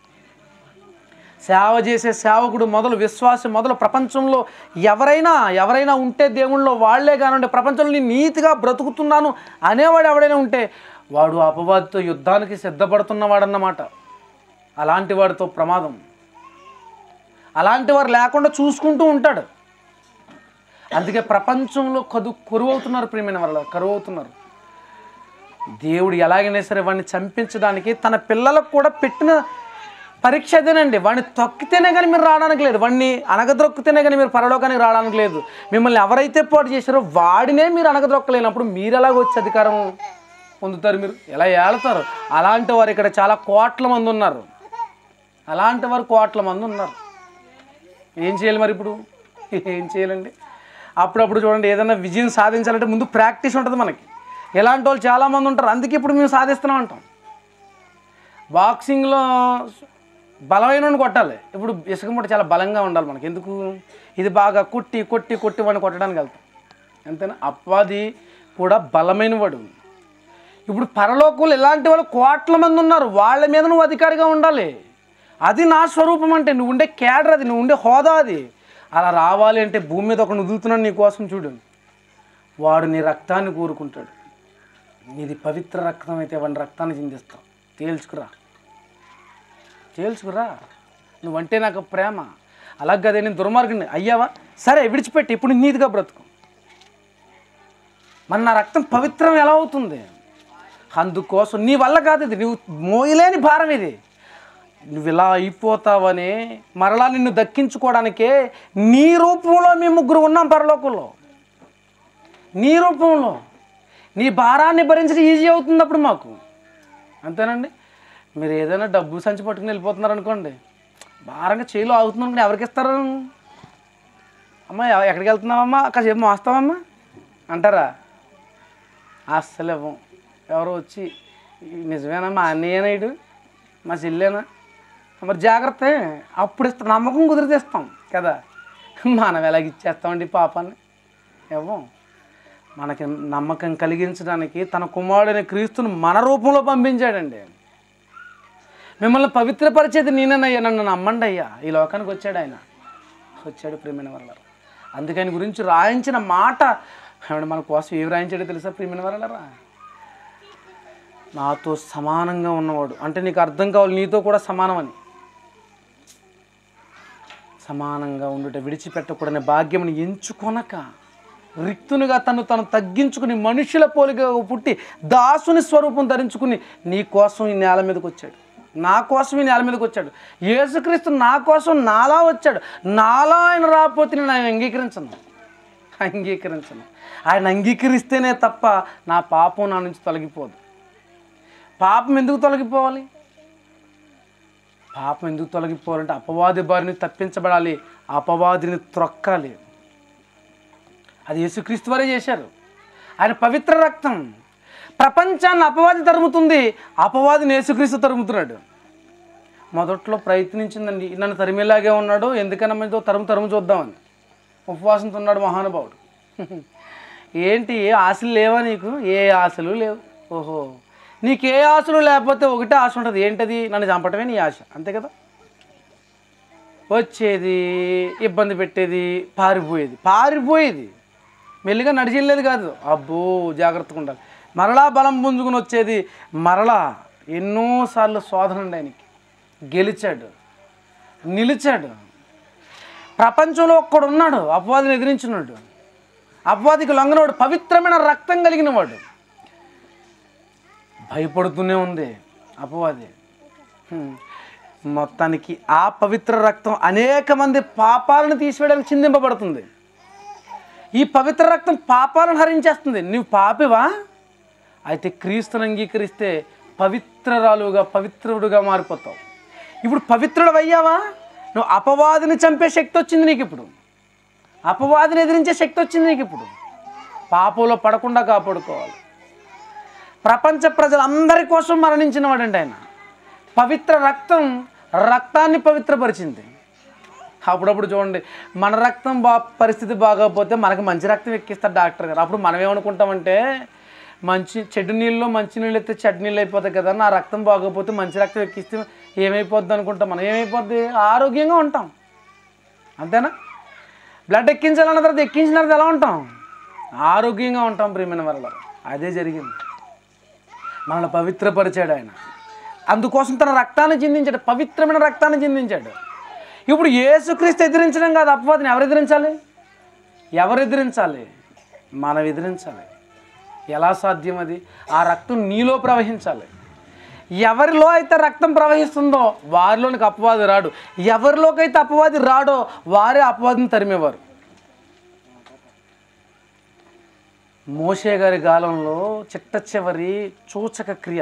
సేవ చేసే సేవకుడు మొదలు విశ్వాసం మొదలు ప్రపంచంలో ఎవరైనా ఎవరైనా ఉంటే దేవుళ్ళలో వాళ్ళే కానివ్వండి ప్రపంచంలో నేను నీతిగా బ్రతుకుతున్నాను అనేవాడు ఎవడైనా ఉంటే వాడు అపవాదితో యుద్ధానికి సిద్ధపడుతున్నవాడన్నమాట అలాంటి వాడితో ప్రమాదం అలాంటి వారు లేకుండా చూసుకుంటూ ఉంటాడు అందుకే ప్రపంచంలో కదు కరువు అవుతున్నారు ప్రియమైన వాళ్ళ కరువు అవుతున్నారు దేవుడు ఎలాగైనా సరే వాడిని చంపించడానికి తన పిల్లలకు కూడా పెట్టిన పరీక్ష అదేనండి వాడిని తొక్కితేనే కానీ మీరు రావడానికి లేదు వాడిని అనగదొక్కితేనే కానీ మీరు పరలోకానికి రావడానికి లేదు మిమ్మల్ని ఎవరైతే పోటీ చేశారో వాడినే మీరు అనగదొక్కలేనప్పుడు మీరు ఎలాగ వచ్చి అధికారం పొందుతారు మీరు ఎలా ఏళ్తారు అలాంటి వారు ఇక్కడ చాలా కోట్ల మంది ఉన్నారు అలాంటి వారు కోట్ల మంది ఉన్నారు ఏం చేయాలి మరి ఇప్పుడు ఏం చేయాలండి అప్పుడప్పుడు చూడండి ఏదైనా విజయం సాధించాలంటే ముందు ప్రాక్టీస్ ఉంటుంది మనకి ఇలాంటి వాళ్ళు చాలామంది ఉంటారు అందుకే ఇప్పుడు మేము సాధిస్తున్నాం అంటాం బాక్సింగ్లో బలమైన వాడిని కొట్టాలి ఇప్పుడు ఇసుక మూట చాలా బలంగా ఉండాలి మనకి ఎందుకు ఇది బాగా కొట్టి కొట్టి కొట్టి వాడిని కొట్టడానికి వెళ్తాం అంతేనా అప్పవాది కూడా బలమైన వాడు ఇప్పుడు పరలోకులు ఇలాంటి వాళ్ళు కోట్ల మంది ఉన్నారు వాళ్ళ మీద నువ్వు అధికారిగా ఉండాలి అది నా స్వరూపం అంటే నువ్వు ఉండే క్యాడర్ అది నువ్వు ఉండే హోదా అది అలా రావాలి అంటే భూమి మీద ఒక వదులుతున్నాడు నీ కోసం చూడు వాడు నీ రక్తాన్ని కోరుకుంటాడు నీది పవిత్ర రక్తం అయితే వాడిని రక్తాన్ని చిందిస్తావు తేల్చుకురా తేల్చుకురా నువ్వంటే నాకు ప్రేమ అలాగే అదే నేను దుర్మార్గుని అయ్యావా సరే విడిచిపెట్టి ఇప్పుడు నీ నీతిగా బ్రతుకు మరి నా రక్తం పవిత్రం ఎలా అవుతుంది అందుకోసం నీ వల్ల కాదు ఇది నువ్వు మోయలేని భారం ఇది నువ్వు ఇలా అయిపోతావని మరలా నిన్ను దక్కించుకోవడానికే నీ రూపంలో మేము ముగ్గురు ఉన్నాం పరలోకంలో నీ రూపంలో నీ భారాన్ని భరించడం ఈజీ అవుతుంది అప్పుడు మాకు అంతేనండి మీరు ఏదైనా డబ్బు సంచి పట్టుకుని వెళ్ళిపోతున్నారు అనుకోండి భారంగా చేయిలో ఆగుతుంది అనుకోండి ఎవరికి ఇస్తారు అమ్మ ఎవ- ఎక్కడికి వెళ్తున్నావమ్మా కాసేపు మోస్తావమ్మా అంటారా అస్సలు ఇవ్వం ఎవరో వచ్చి "ఈ నిజమేనా మా అన్నయ్యనా ఇటు మా చెల్లేనా మరి జాగ్రత్త అప్పుడు ఇస్తాం నమ్మకం కుదిరితే ఇస్తాం కదా మనం ఎలాగ ఇచ్చేస్తామండి ఈ పాపాన్ని ఇవ్వం మనకి నమ్మకం కలిగించడానికి తన కుమారుడైన క్రీస్తును మన రూపంలో పంపించాడండి మిమ్మల్ని పవిత్రపరిచేది నేనేనయ్యా నన్ను నమ్మండి అయ్యా ఈ లోకానికి వచ్చాడు ఆయన వచ్చాడు ప్రేమైన వల్ల అందుకని గురించి రాయించిన మాట ఏమంటే మన కోసం ఏమి రాయించాడో తెలుసా ప్రేమైన వరలరా నాతో సమానంగా ఉన్నవాడు అంటే నీకు అర్థం కావాలి నీతో కూడా సమానమని సమానంగా ఉండుట విడిచిపెట్టకూడని భాగ్యముని ఎంచుకొనక రిక్తునిగా తను తను తగ్గించుకుని మనుషుల పోలిక పుట్టి దాసుని స్వరూపం ధరించుకుని నీ కోసం ఈ నేల మీదకి వచ్చాడు నా కోసం ఈ నేల మీదకి వచ్చాడు యేసుక్రీస్తు నా కోసం నాలా వచ్చాడు నాలా ఆయన రాకపోతే నేను ఆయన అంగీకరించను అంగీకరించను ఆయన అంగీకరిస్తేనే తప్ప నా పాపం నా నుంచి తొలగిపోదు పాపం ఎందుకు తొలగిపోవాలి పాపం ఎందుకు తొలగిపోవాలంటే అపవాది బారిని తప్పించబడాలి అపవాదిని త్రొక్కాలి అది యేసుక్రీస్తు వారే చేశారు ఆయన పవిత్ర రక్తం ప్రపంచాన్ని అపవాది తరుముతుంది అపవాదిని యేసుక్రీస్తు తరుముతున్నాడు మొదట్లో ప్రయత్నించిందండి నన్ను తరిమేలాగే ఉన్నాడు ఎందుకన్నా మంచిదో తరుము తరుము చూద్దామని ఉపవాసంతో ఉన్నాడు మహానుభావుడు ఏంటి ఏ ఆశలు లేవా నీకు ఏ ఆశలు లేవు ఓహో నీకు ఏ ఆశలు లేకపోతే ఒకటే ఆశ ఉంటుంది ఏంటది నన్ను చంపటమే నీ ఆశ అంతే కదా వచ్చేది ఇబ్బంది పెట్టేది పారిపోయేది పారిపోయేది మెల్లిగా నడిచి వెళ్ళేది కాదు అబ్బో జాగ్రత్తగా ఉండాలి మరలా బలం పుంజుకుని వచ్చేది మరలా ఎన్నోసార్లు శోధన ఉండే ఆయనకి గెలిచాడు నిలిచాడు ప్రపంచంలో ఒక్కడు ఉన్నాడు అపవాదిని ఎదిరించినాడు అపవాదికి లొంగనవాడు పవిత్రమైన రక్తం కలిగిన వాడు భయపడుతూనే ఉంది అపవాది హ్మ్. మొత్తానికి ఆ పవిత్ర రక్తం అనేక మంది పాపాలను తీసివేయడానికి చిందింపబడుతుంది ఈ పవిత్ర రక్తం పాపాలను హరించేస్తుంది నువ్వు పాపివా అయితే క్రీస్తుని అంగీకరిస్తే పవిత్రరాలుగా పవిత్రుడుగా మారిపోతావు ఇప్పుడు పవిత్రుడు అయ్యావా నువ్వు అపవాదిని చంపే శక్తి వచ్చింది నీకు ఇప్పుడు అపవాదిని ఎదిరించే శక్తి వచ్చింది నీకు ఇప్పుడు పాపంలో పడకుండా కాపాడుకోవాలి ప్రపంచ ప్రజలందరి కోసం మరణించిన వాడండి ఆయన పవిత్ర రక్తం రక్తాన్ని పవిత్రపరిచింది అప్పుడప్పుడు చూడండి మన రక్తం బా పరిస్థితి బాగోకపోతే మనకి మంచి రక్తం ఎక్కిస్తారు డాక్టర్ గారు అప్పుడు మనం ఏమనుకుంటామంటే మంచి చెడు నీళ్ళు మంచి నీళ్ళు అయితే చెడు నీళ్ళు అయిపోతాయి కదా నా రక్తం బాగోకపోతే మంచి రక్తం ఎక్కిస్తే ఏమైపోద్ది అనుకుంటాం మనం ఏమైపోద్ది ఆరోగ్యంగా ఉంటాం అంతేనా బ్లడ్ ఎక్కించాలన్న తర్వాత ఎక్కించిన తర్వాత ఎలా ఉంటాం ఆరోగ్యంగా ఉంటాం ప్రియమైన వల్ల అదే జరిగింది మనల్ని పవిత్రపరిచాడు ఆయన అందుకోసం తన రక్తాన్ని చిందించాడు పవిత్రమైన రక్తాన్ని చిందించాడు ఇప్పుడు యేసుక్రీస్తు ఎదిరించడం కాదు అపవాదిని ఎవరు ఎదిరించాలి ఎవరు ఎదిరించాలి మనం ఎదిరించాలి ఎలా సాధ్యం అది ఆ రక్తం నీలో ప్రవహించాలి ఎవరిలో అయితే రక్తం ప్రవహిస్తుందో వారిలోనికి అపవాది రాడు ఎవరిలోకైతే అపవాది రాడో వారే అపవాదిని తరిమేవారు మోషే గారి కాలంలో చిట్ట చివరి సూచక క్రియ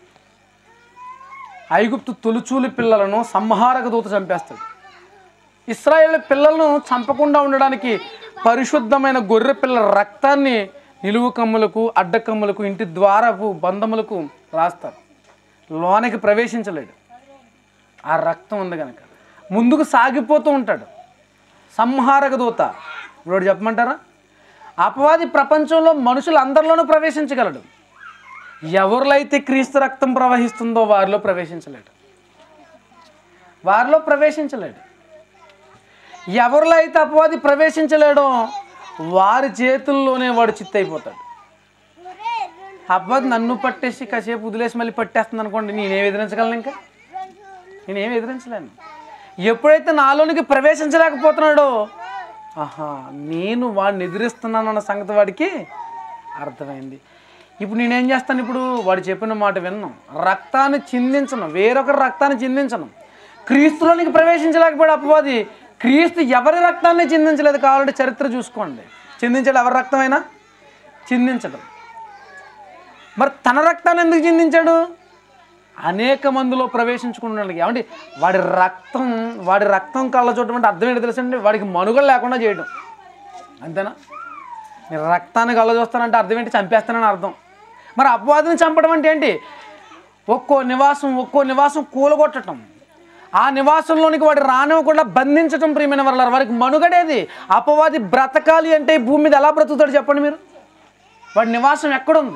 ఐగుప్తు తొలుచూలి పిల్లలను సంహారక దూత చంపేస్తాడు ఇస్రాయేల్ పిల్లలను చంపకుండా ఉండడానికి పరిశుద్ధమైన గొర్రె పిల్లల రక్తాన్ని నిలువు కమ్ములకు అడ్డకమ్ములకు ఇంటి ద్వారపు బంధములకు రాస్తారు లోనికి ప్రవేశించలేడు ఆ రక్తం ఉంది కనుక ముందుకు సాగిపోతూ ఉంటాడు సంహారక దూత ఇప్పుడు ఒకటి చెప్పమంటారా అపవాది ప్రపంచంలో మనుషులు అందరిలోనూ ప్రవేశించగలడు ఎవరిలో అయితే క్రీస్తు రక్తం ప్రవహిస్తుందో వారిలో ప్రవేశించలేడు వారిలో ప్రవేశించలేడు ఎవరిలో అయితే అపవాది ప్రవేశించలేడో వారి చేతుల్లోనే వాడు చిత్తైపోతాడు అపవాది నన్ను పట్టేసి కాసేపు వదిలేసి మళ్ళీ పట్టేస్తుంది అనుకోండి నేనేం ఎదిరించగలను ఇంకా నేనేం ఎదిరించలేను ఎప్పుడైతే నాలోనికి ప్రవేశించలేకపోతున్నాడో ఆహా నేను వాడిని ఎదిరిస్తున్నాను అన్న సంగతి వాడికి అర్థమైంది ఇప్పుడు నేనేం చేస్తాను ఇప్పుడు వాడు చెప్పిన మాట విన్నాం రక్తాన్ని చిందించను వేరొకరి రక్తాన్ని చిందించను క్రీస్తులోనికి ప్రవేశించలేకపోయాడు అపవాది క్రీస్తు ఎవరి రక్తాన్ని చిందించలేదు కావాలంటే చరిత్ర చూసుకోండి చిందించాడు ఎవరి రక్తమైనా చిందించడం మరి తన రక్తాన్ని ఎందుకు చిందించాడు అనేక మందిలో ప్రవేశించుకున్నాడు ఏమంటే వాడి రక్తం వాడి రక్తం కళ్ళ చూడటం అంటే అర్థం ఏంటి తెలుసండి వాడికి మనుగడ లేకుండా చేయడం అంతేనా నేను రక్తాన్ని కళ్ళ చూస్తానంటే అర్థం ఏంటి చంపేస్తానని అర్థం మరి అపవాదిని చంపడం అంటే ఏంటి ఒక్కో నివాసం ఒక్కో నివాసం కూలగొట్టడం ఆ నివాసంలోనికి వాడు రానివ్వకుండా బంధించడం ప్రియమైన వాళ్ళ వాడికి మనుగడేది అపవాది బ్రతకాలి అంటే ఈ భూమి మీద ఎలా బ్రతుకుతాడు చెప్పండి మీరు వాడి నివాసం ఎక్కడుంది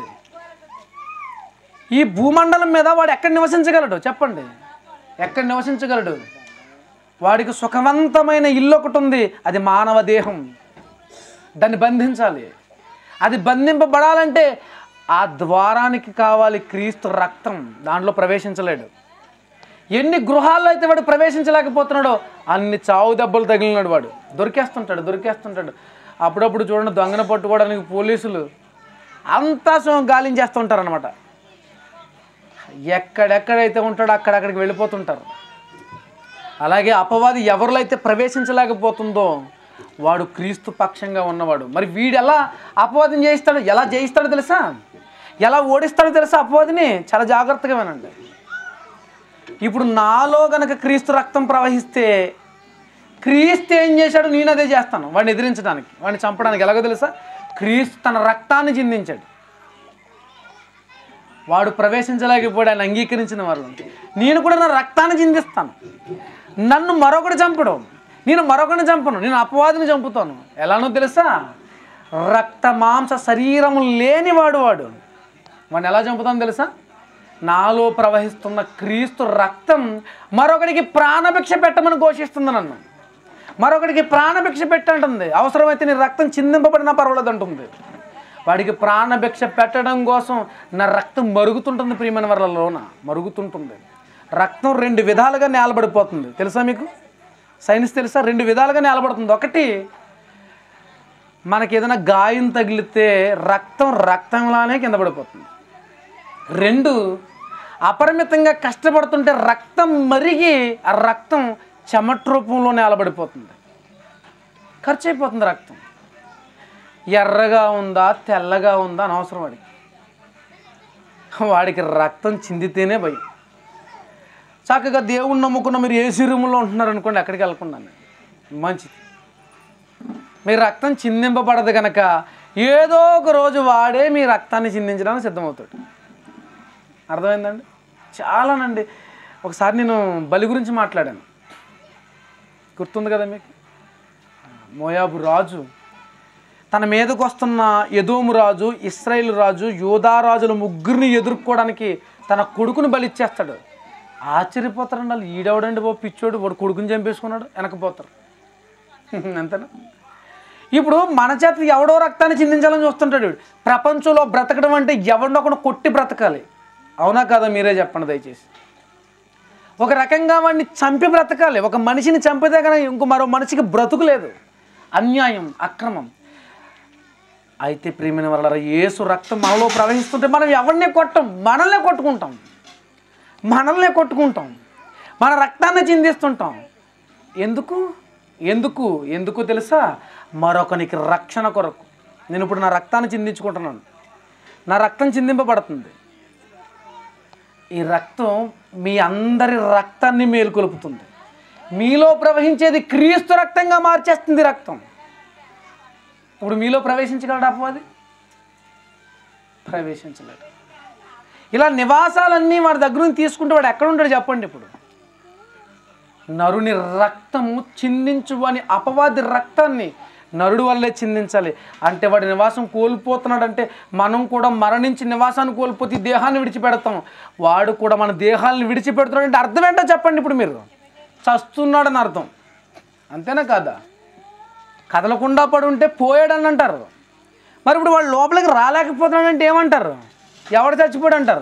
ఈ భూమండలం మీద వాడు ఎక్కడ నివసించగలడు చెప్పండి ఎక్కడ నివసించగలడు వాడికి సుఖవంతమైన ఇల్లు ఒకటి ఉంది అది మానవ దేహం దాన్ని బంధించాలి అది బంధింపబడాలంటే ఆ ద్వారానికి కావాలి క్రీస్తు రక్తం దాంట్లో ప్రవేశించలేడు ఎన్ని గృహాల్లో అయితే వాడు ప్రవేశించలేకపోతున్నాడో అన్ని చావు దెబ్బలు తగిలినాడు వాడు దొరికేస్తుంటాడు దొరికేస్తుంటాడు అప్పుడప్పుడు చూడండి దొంగను పట్టుకోవడానికి పోలీసులు అంతా గాలించేస్తూ ఉంటారనమాట ఎక్కడెక్కడైతే ఉంటాడో అక్కడక్కడికి వెళ్ళిపోతుంటారు అలాగే అపవాది ఎవరిలో అయితే ప్రవేశించలేకపోతుందో వాడు క్రీస్తు పక్షంగా ఉన్నవాడు మరి వీడు ఎలా అపవాదం చేయిస్తాడు ఎలా జయిస్తాడో తెలుసా ఎలా ఓడిస్తాడో తెలుసా అపవాదిని చాలా జాగ్రత్తగా వినండి ఇప్పుడు నాలో గనక క్రీస్తు రక్తం ప్రవహిస్తే క్రీస్తు ఏం చేశాడు నేను అదే చేస్తాను వాడిని ఎదిరించడానికి వాడిని చంపడానికి ఎలాగో తెలుసా క్రీస్తు తన రక్తాన్ని చిందించాడు వాడు ప్రవేశించలేకపోయాడు ఆయన అంగీకరించిన వాళ్ళు నేను కూడా నా రక్తాన్ని చిందిస్తాను నన్ను మరొకటి చంపడు నేను మరొకరిని చంపను నేను అపవాదిని చంపుతాను ఎలానో తెలుసా రక్త మాంస శరీరము లేనివాడు వాడు వాడిని ఎలా చంపుతాను తెలుసా నాలో ప్రవహిస్తున్న క్రీస్తు రక్తం మరొకడికి ప్రాణభిక్ష పెట్టమని ఘోషిస్తుంది నన్ను మరొకడికి ప్రాణభిక్ష పెట్టంటుంది అవసరమైతే నీ రక్తం చిందింపబడినా పర్వాలేదు అంటుంది వాడికి ప్రాణభిక్ష పెట్టడం కోసం నా రక్తం మరుగుతుంటుంది ప్రియమైన వాళ్ళలోన మరుగుతుంటుంది రక్తం రెండు విధాలుగా నేలబడిపోతుంది తెలుసా మీకు సైన్స్ తెలుసా రెండు విధాలుగా నేలబడుతుంది ఒకటి మనకి ఏదైనా గాయం తగిలితే రక్తం రక్తంలానే కింద పడిపోతుంది రెండు అపరిమితంగా కష్టపడుతుంటే రక్తం మరిగి ఆ రక్తం చెమట రూపంలో నేలబడిపోతుంది ఖర్చు అయిపోతుంది రక్తం ఎర్రగా ఉందా తెల్లగా ఉందా అనవసరం వాడికి వాడికి రక్తం చిందితేనే భయం చక్కగా దేవుణ్ణి నమ్ముకున్న మీరు ఏసీ రూమ్లో ఉంటున్నారు అనుకోండి ఎక్కడికి వెళ్ళకుండా మంచిది మీ రక్తం చిందింపబడదు కనుక ఏదో ఒక రోజు వాడే మీ రక్తాన్ని చిందించడానికి సిద్ధమవుతాడు అర్థమైందండి చాలానండి ఒకసారి నేను బలి గురించి మాట్లాడాను గుర్తుంది కదా మీకు మోయాబు రాజు తన మీదకు వస్తున్న ఎదోము రాజు ఇస్రాయేల్ రాజు యోధా రాజుల ముగ్గురిని ఎదుర్కోవడానికి తన కొడుకుని బలిచ్చేస్తాడు ఆశ్చర్యపోతారండి వాళ్ళు ఈడవడండి బాబు పిచ్చోడు వాడు కొడుకుని చంపేసుకున్నాడు వెనకపోతారు అంతేనా ఇప్పుడు మన చేత ఎవడో రక్తాన్ని చిందించాలని చూస్తుంటాడు వీడు. ప్రపంచంలో బ్రతకడం అంటే ఎవరినో ఒకడు కొట్టి బ్రతకాలి అవునా కాదా మీరే చెప్పండి దయచేసి ఒక రకంగా వాడిని చంపి బ్రతకాలి ఒక మనిషిని చంపితే కానీ ఇంకో మరో మనిషికి బ్రతుకు లేదు అన్యాయం అక్రమం అయితే ప్రియమైన వాళ్ళ యేసు రక్తం మనలో ప్రవహిస్తుంటే మనం ఎవరిని కొట్టం మనల్నే కొట్టుకుంటాం మనల్నే కొట్టుకుంటాం మన రక్తాన్ని చిందిస్తుంటాం ఎందుకు ఎందుకు ఎందుకు తెలుసా మరొకనికి రక్షణ కొరకు నేను ఇప్పుడు నా రక్తాన్ని చిందించుకుంటున్నాను నా రక్తం చిందింపబడుతుంది ఈ రక్తం మీ అందరి రక్తాన్ని మేలుకొలుపుతుంది మీలో ప్రవహించేది క్రీస్తు రక్తంగా మార్చేస్తుంది రక్తం ఇప్పుడు మీలో ప్రవేశించగలడు అపవాది ప్రవేశించలేడు ఇలా నివాసాలన్నీ వాడి దగ్గర నుంచి తీసుకుంటే వాడు ఎక్కడ ఉంటాడు చెప్పండి ఇప్పుడు నరుని రక్తము చిందించు అని అపవాది రక్తాన్ని నరుడు వల్లే చిందించాలి అంటే వాడి నివాసం కోల్పోతున్నాడంటే మనం కూడా మరణించి నివాసాన్ని కోల్పోతే ఈ దేహాన్ని విడిచిపెడతాం వాడు కూడా మన దేహాలను విడిచిపెడుతున్నాడు అంటే అర్థం ఏంటో చెప్పండి ఇప్పుడు మీరు చస్తున్నాడని అర్థం అంతేనా కాదా కదలకుండా పడి ఉంటే పోయాడని అంటారు మరి ఇప్పుడు వాడు లోపలికి రాలేకపోతున్నాడంటే ఏమంటారు ఎవడు చచ్చిపోయాడు అంటారు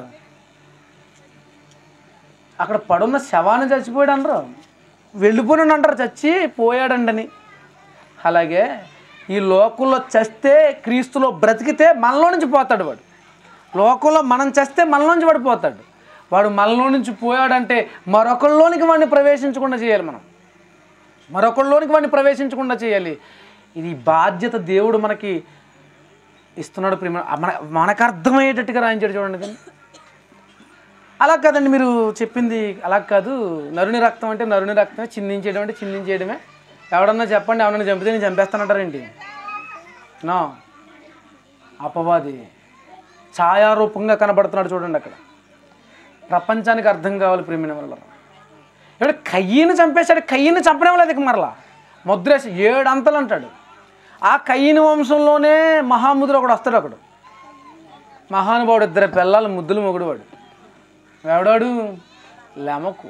అక్కడ పడున్న శవాన్ని చచ్చిపోయాడు అనరు వెళ్ళిపోయినాడు అంటారు చచ్చి పోయాడండని అలాగే ఈ లోకంలో చస్తే క్రీస్తులో బ్రతికితే మనలో నుంచి పోతాడు వాడు లోకంలో మనం చస్తే మనలో నుంచి వాడు పోతాడు వాడు మనలో నుంచి పోయాడంటే మరొకళ్ళలోనికి వాడిని ప్రవేశించకుండా చేయాలి మనం మరొకళ్ళలోనికి వాడిని ప్రవేశించకుండా చేయాలి ఇది బాధ్యత దేవుడు మనకి ఇస్తున్నాడు ప్రేమ మన మనకు అర్థమయ్యేటట్టుగా రాయించాడు చూడండి దీన్ని అలా కాదండి మీరు చెప్పింది అలా కాదు నరుని రక్తం అంటే నరుని రక్తమే చిందించేయడం అంటే చిందించేయడమే ఎవడన్నా చెప్పండి ఎవరన్నా చంపితే నేను చంపేస్తానంటారేంటి నా అపవాది ఛాయారూపంగా కనబడుతున్నాడు చూడండి అక్కడ ప్రపంచానికి అర్థం కావాలి ప్రేమిన వల్ల ఇప్పుడు కయ్యని చంపేశాడు కయ్యని చంపడం లేదు ఇక మరలా ముద్రేసి ఏడు అంతలు అంటాడు ఆ కయ్యని వంశంలోనే మహాముద్ర ఒకడు వస్తాడు ఒకడు మహానుభావుడు ఇద్దరు పిల్లలు ముద్దులు మొగుడు వాడు ఎవడాడు లెమకు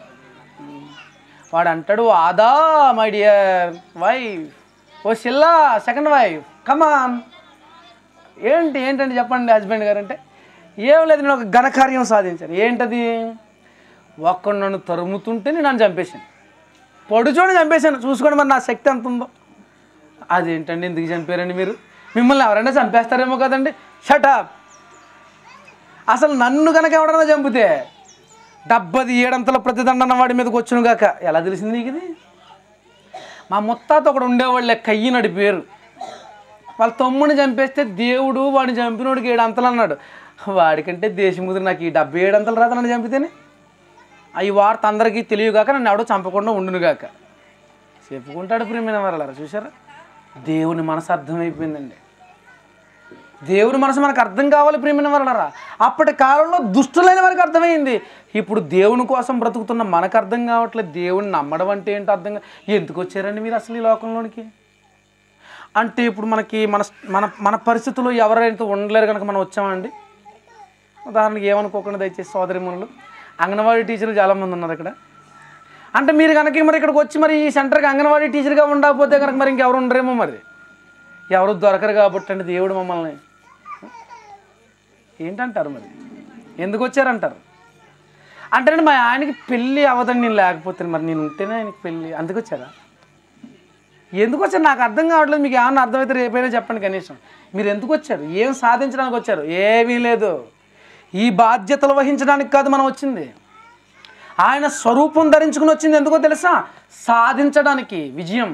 వాడు అంటాడు Adah my dear wife oh Zillah second wife come on ఏంటి ఏంటండి చెప్పండి హస్బెండ్ గారు అంటే ఏం లేదు నేను ఒక ఘనకార్యం సాధించాను ఏంటది ఒక్కడు నన్ను తరుముతుంటే నేను నన్ను చంపేశాను పొడుచోని చంపేశాను చూసుకోండి మరి నా శక్తి ఎంత ఉందో అదేంటండి ఎందుకు చంపారండి మీరు మిమ్మల్ని ఎవరైనా చంపేస్తారేమో కదండి షటప్ అసలు నన్ను కనుక ఎవడన్నా చంపితే డెబ్బది ఏడంతల ప్రతిదండన వాడి మీదకి వచ్చును గాక ఎలా తెలిసింది నీకు ఇది మా ముత్తాత ఒకడు ఉండేవాళ్ళే కయ్యి నడి పేరు వాళ్ళ తమ్ముడిని చంపేస్తే దేవుడు వాడిని చంపినోడికి ఏడు అంతలు అన్నాడు వాడికంటే దేశముద్ర నాకు ఈ డెబ్బై ఏడు అంతలు రాదు నన్ను చంపితేనే అవి వార్త అందరికీ తెలియగాక నన్ను ఎవడో చంపకుండా ఉండునుగాక చెప్పుకుంటాడు ప్రియమైన వాళ్ళారా చూసారా దేవుని మనసు అర్థమైపోయిందండి దేవుని మనసు మనకు అర్థం కావాలి ప్రియమైన వాళ్ళరా అప్పటి కాలంలో దుష్టులైన వారికి అర్థమైంది ఇప్పుడు దేవుని కోసం బ్రతుకుతున్న మనకు అర్థం కావట్లేదు దేవుని నమ్మడం అంటే ఏంటో అర్థం కా ఎందుకు వచ్చారండి మీరు అసలు ఈ లోకంలోనికి అంటే ఇప్పుడు మనకి మన మన మన పరిస్థితుల్లో ఎవరైతే ఉండలేరు కనుక మనం వచ్చామండి ఉదాహరణకి ఏమనుకోకుండా దయచేసి సోదరిమణులు అంగన్వాడీ టీచర్లు చాలామంది ఉన్నారు ఇక్కడ అంటే మీరు కనుక మరి ఇక్కడికి వచ్చి మరి ఈ సెంటర్కి అంగన్వాడీ టీచర్గా ఉండకపోతే కనుక మరి ఇంకెవరు ఉండరేమో మరి ఎవరు దొరకరు కాబట్టి అండి దేవుడు మమ్మల్ని ఏంటంటారు మరి ఎందుకు వచ్చారంటారు అంటే మా ఆయనకి పెళ్ళి అవ్వదండి నేను లేకపోతే మరి నేను ఉంటేనే ఆయనకి పెళ్ళి అందుకు వచ్చారా ఎందుకు వచ్చారు నాకు అర్థం కావట్లేదు మీకు ఏమన్నా అర్థమైతే రేపైనా చెప్పండి కనీసం మీరు ఎందుకు వచ్చారు ఏం సాధించడానికి వచ్చారు ఏమీ లేదు ఈ బాధ్యతలు వహించడానికి కాదు మనం వచ్చింది ఆయన స్వరూపం ధరించుకుని వచ్చింది ఎందుకో తెలుసా సాధించడానికి విజయం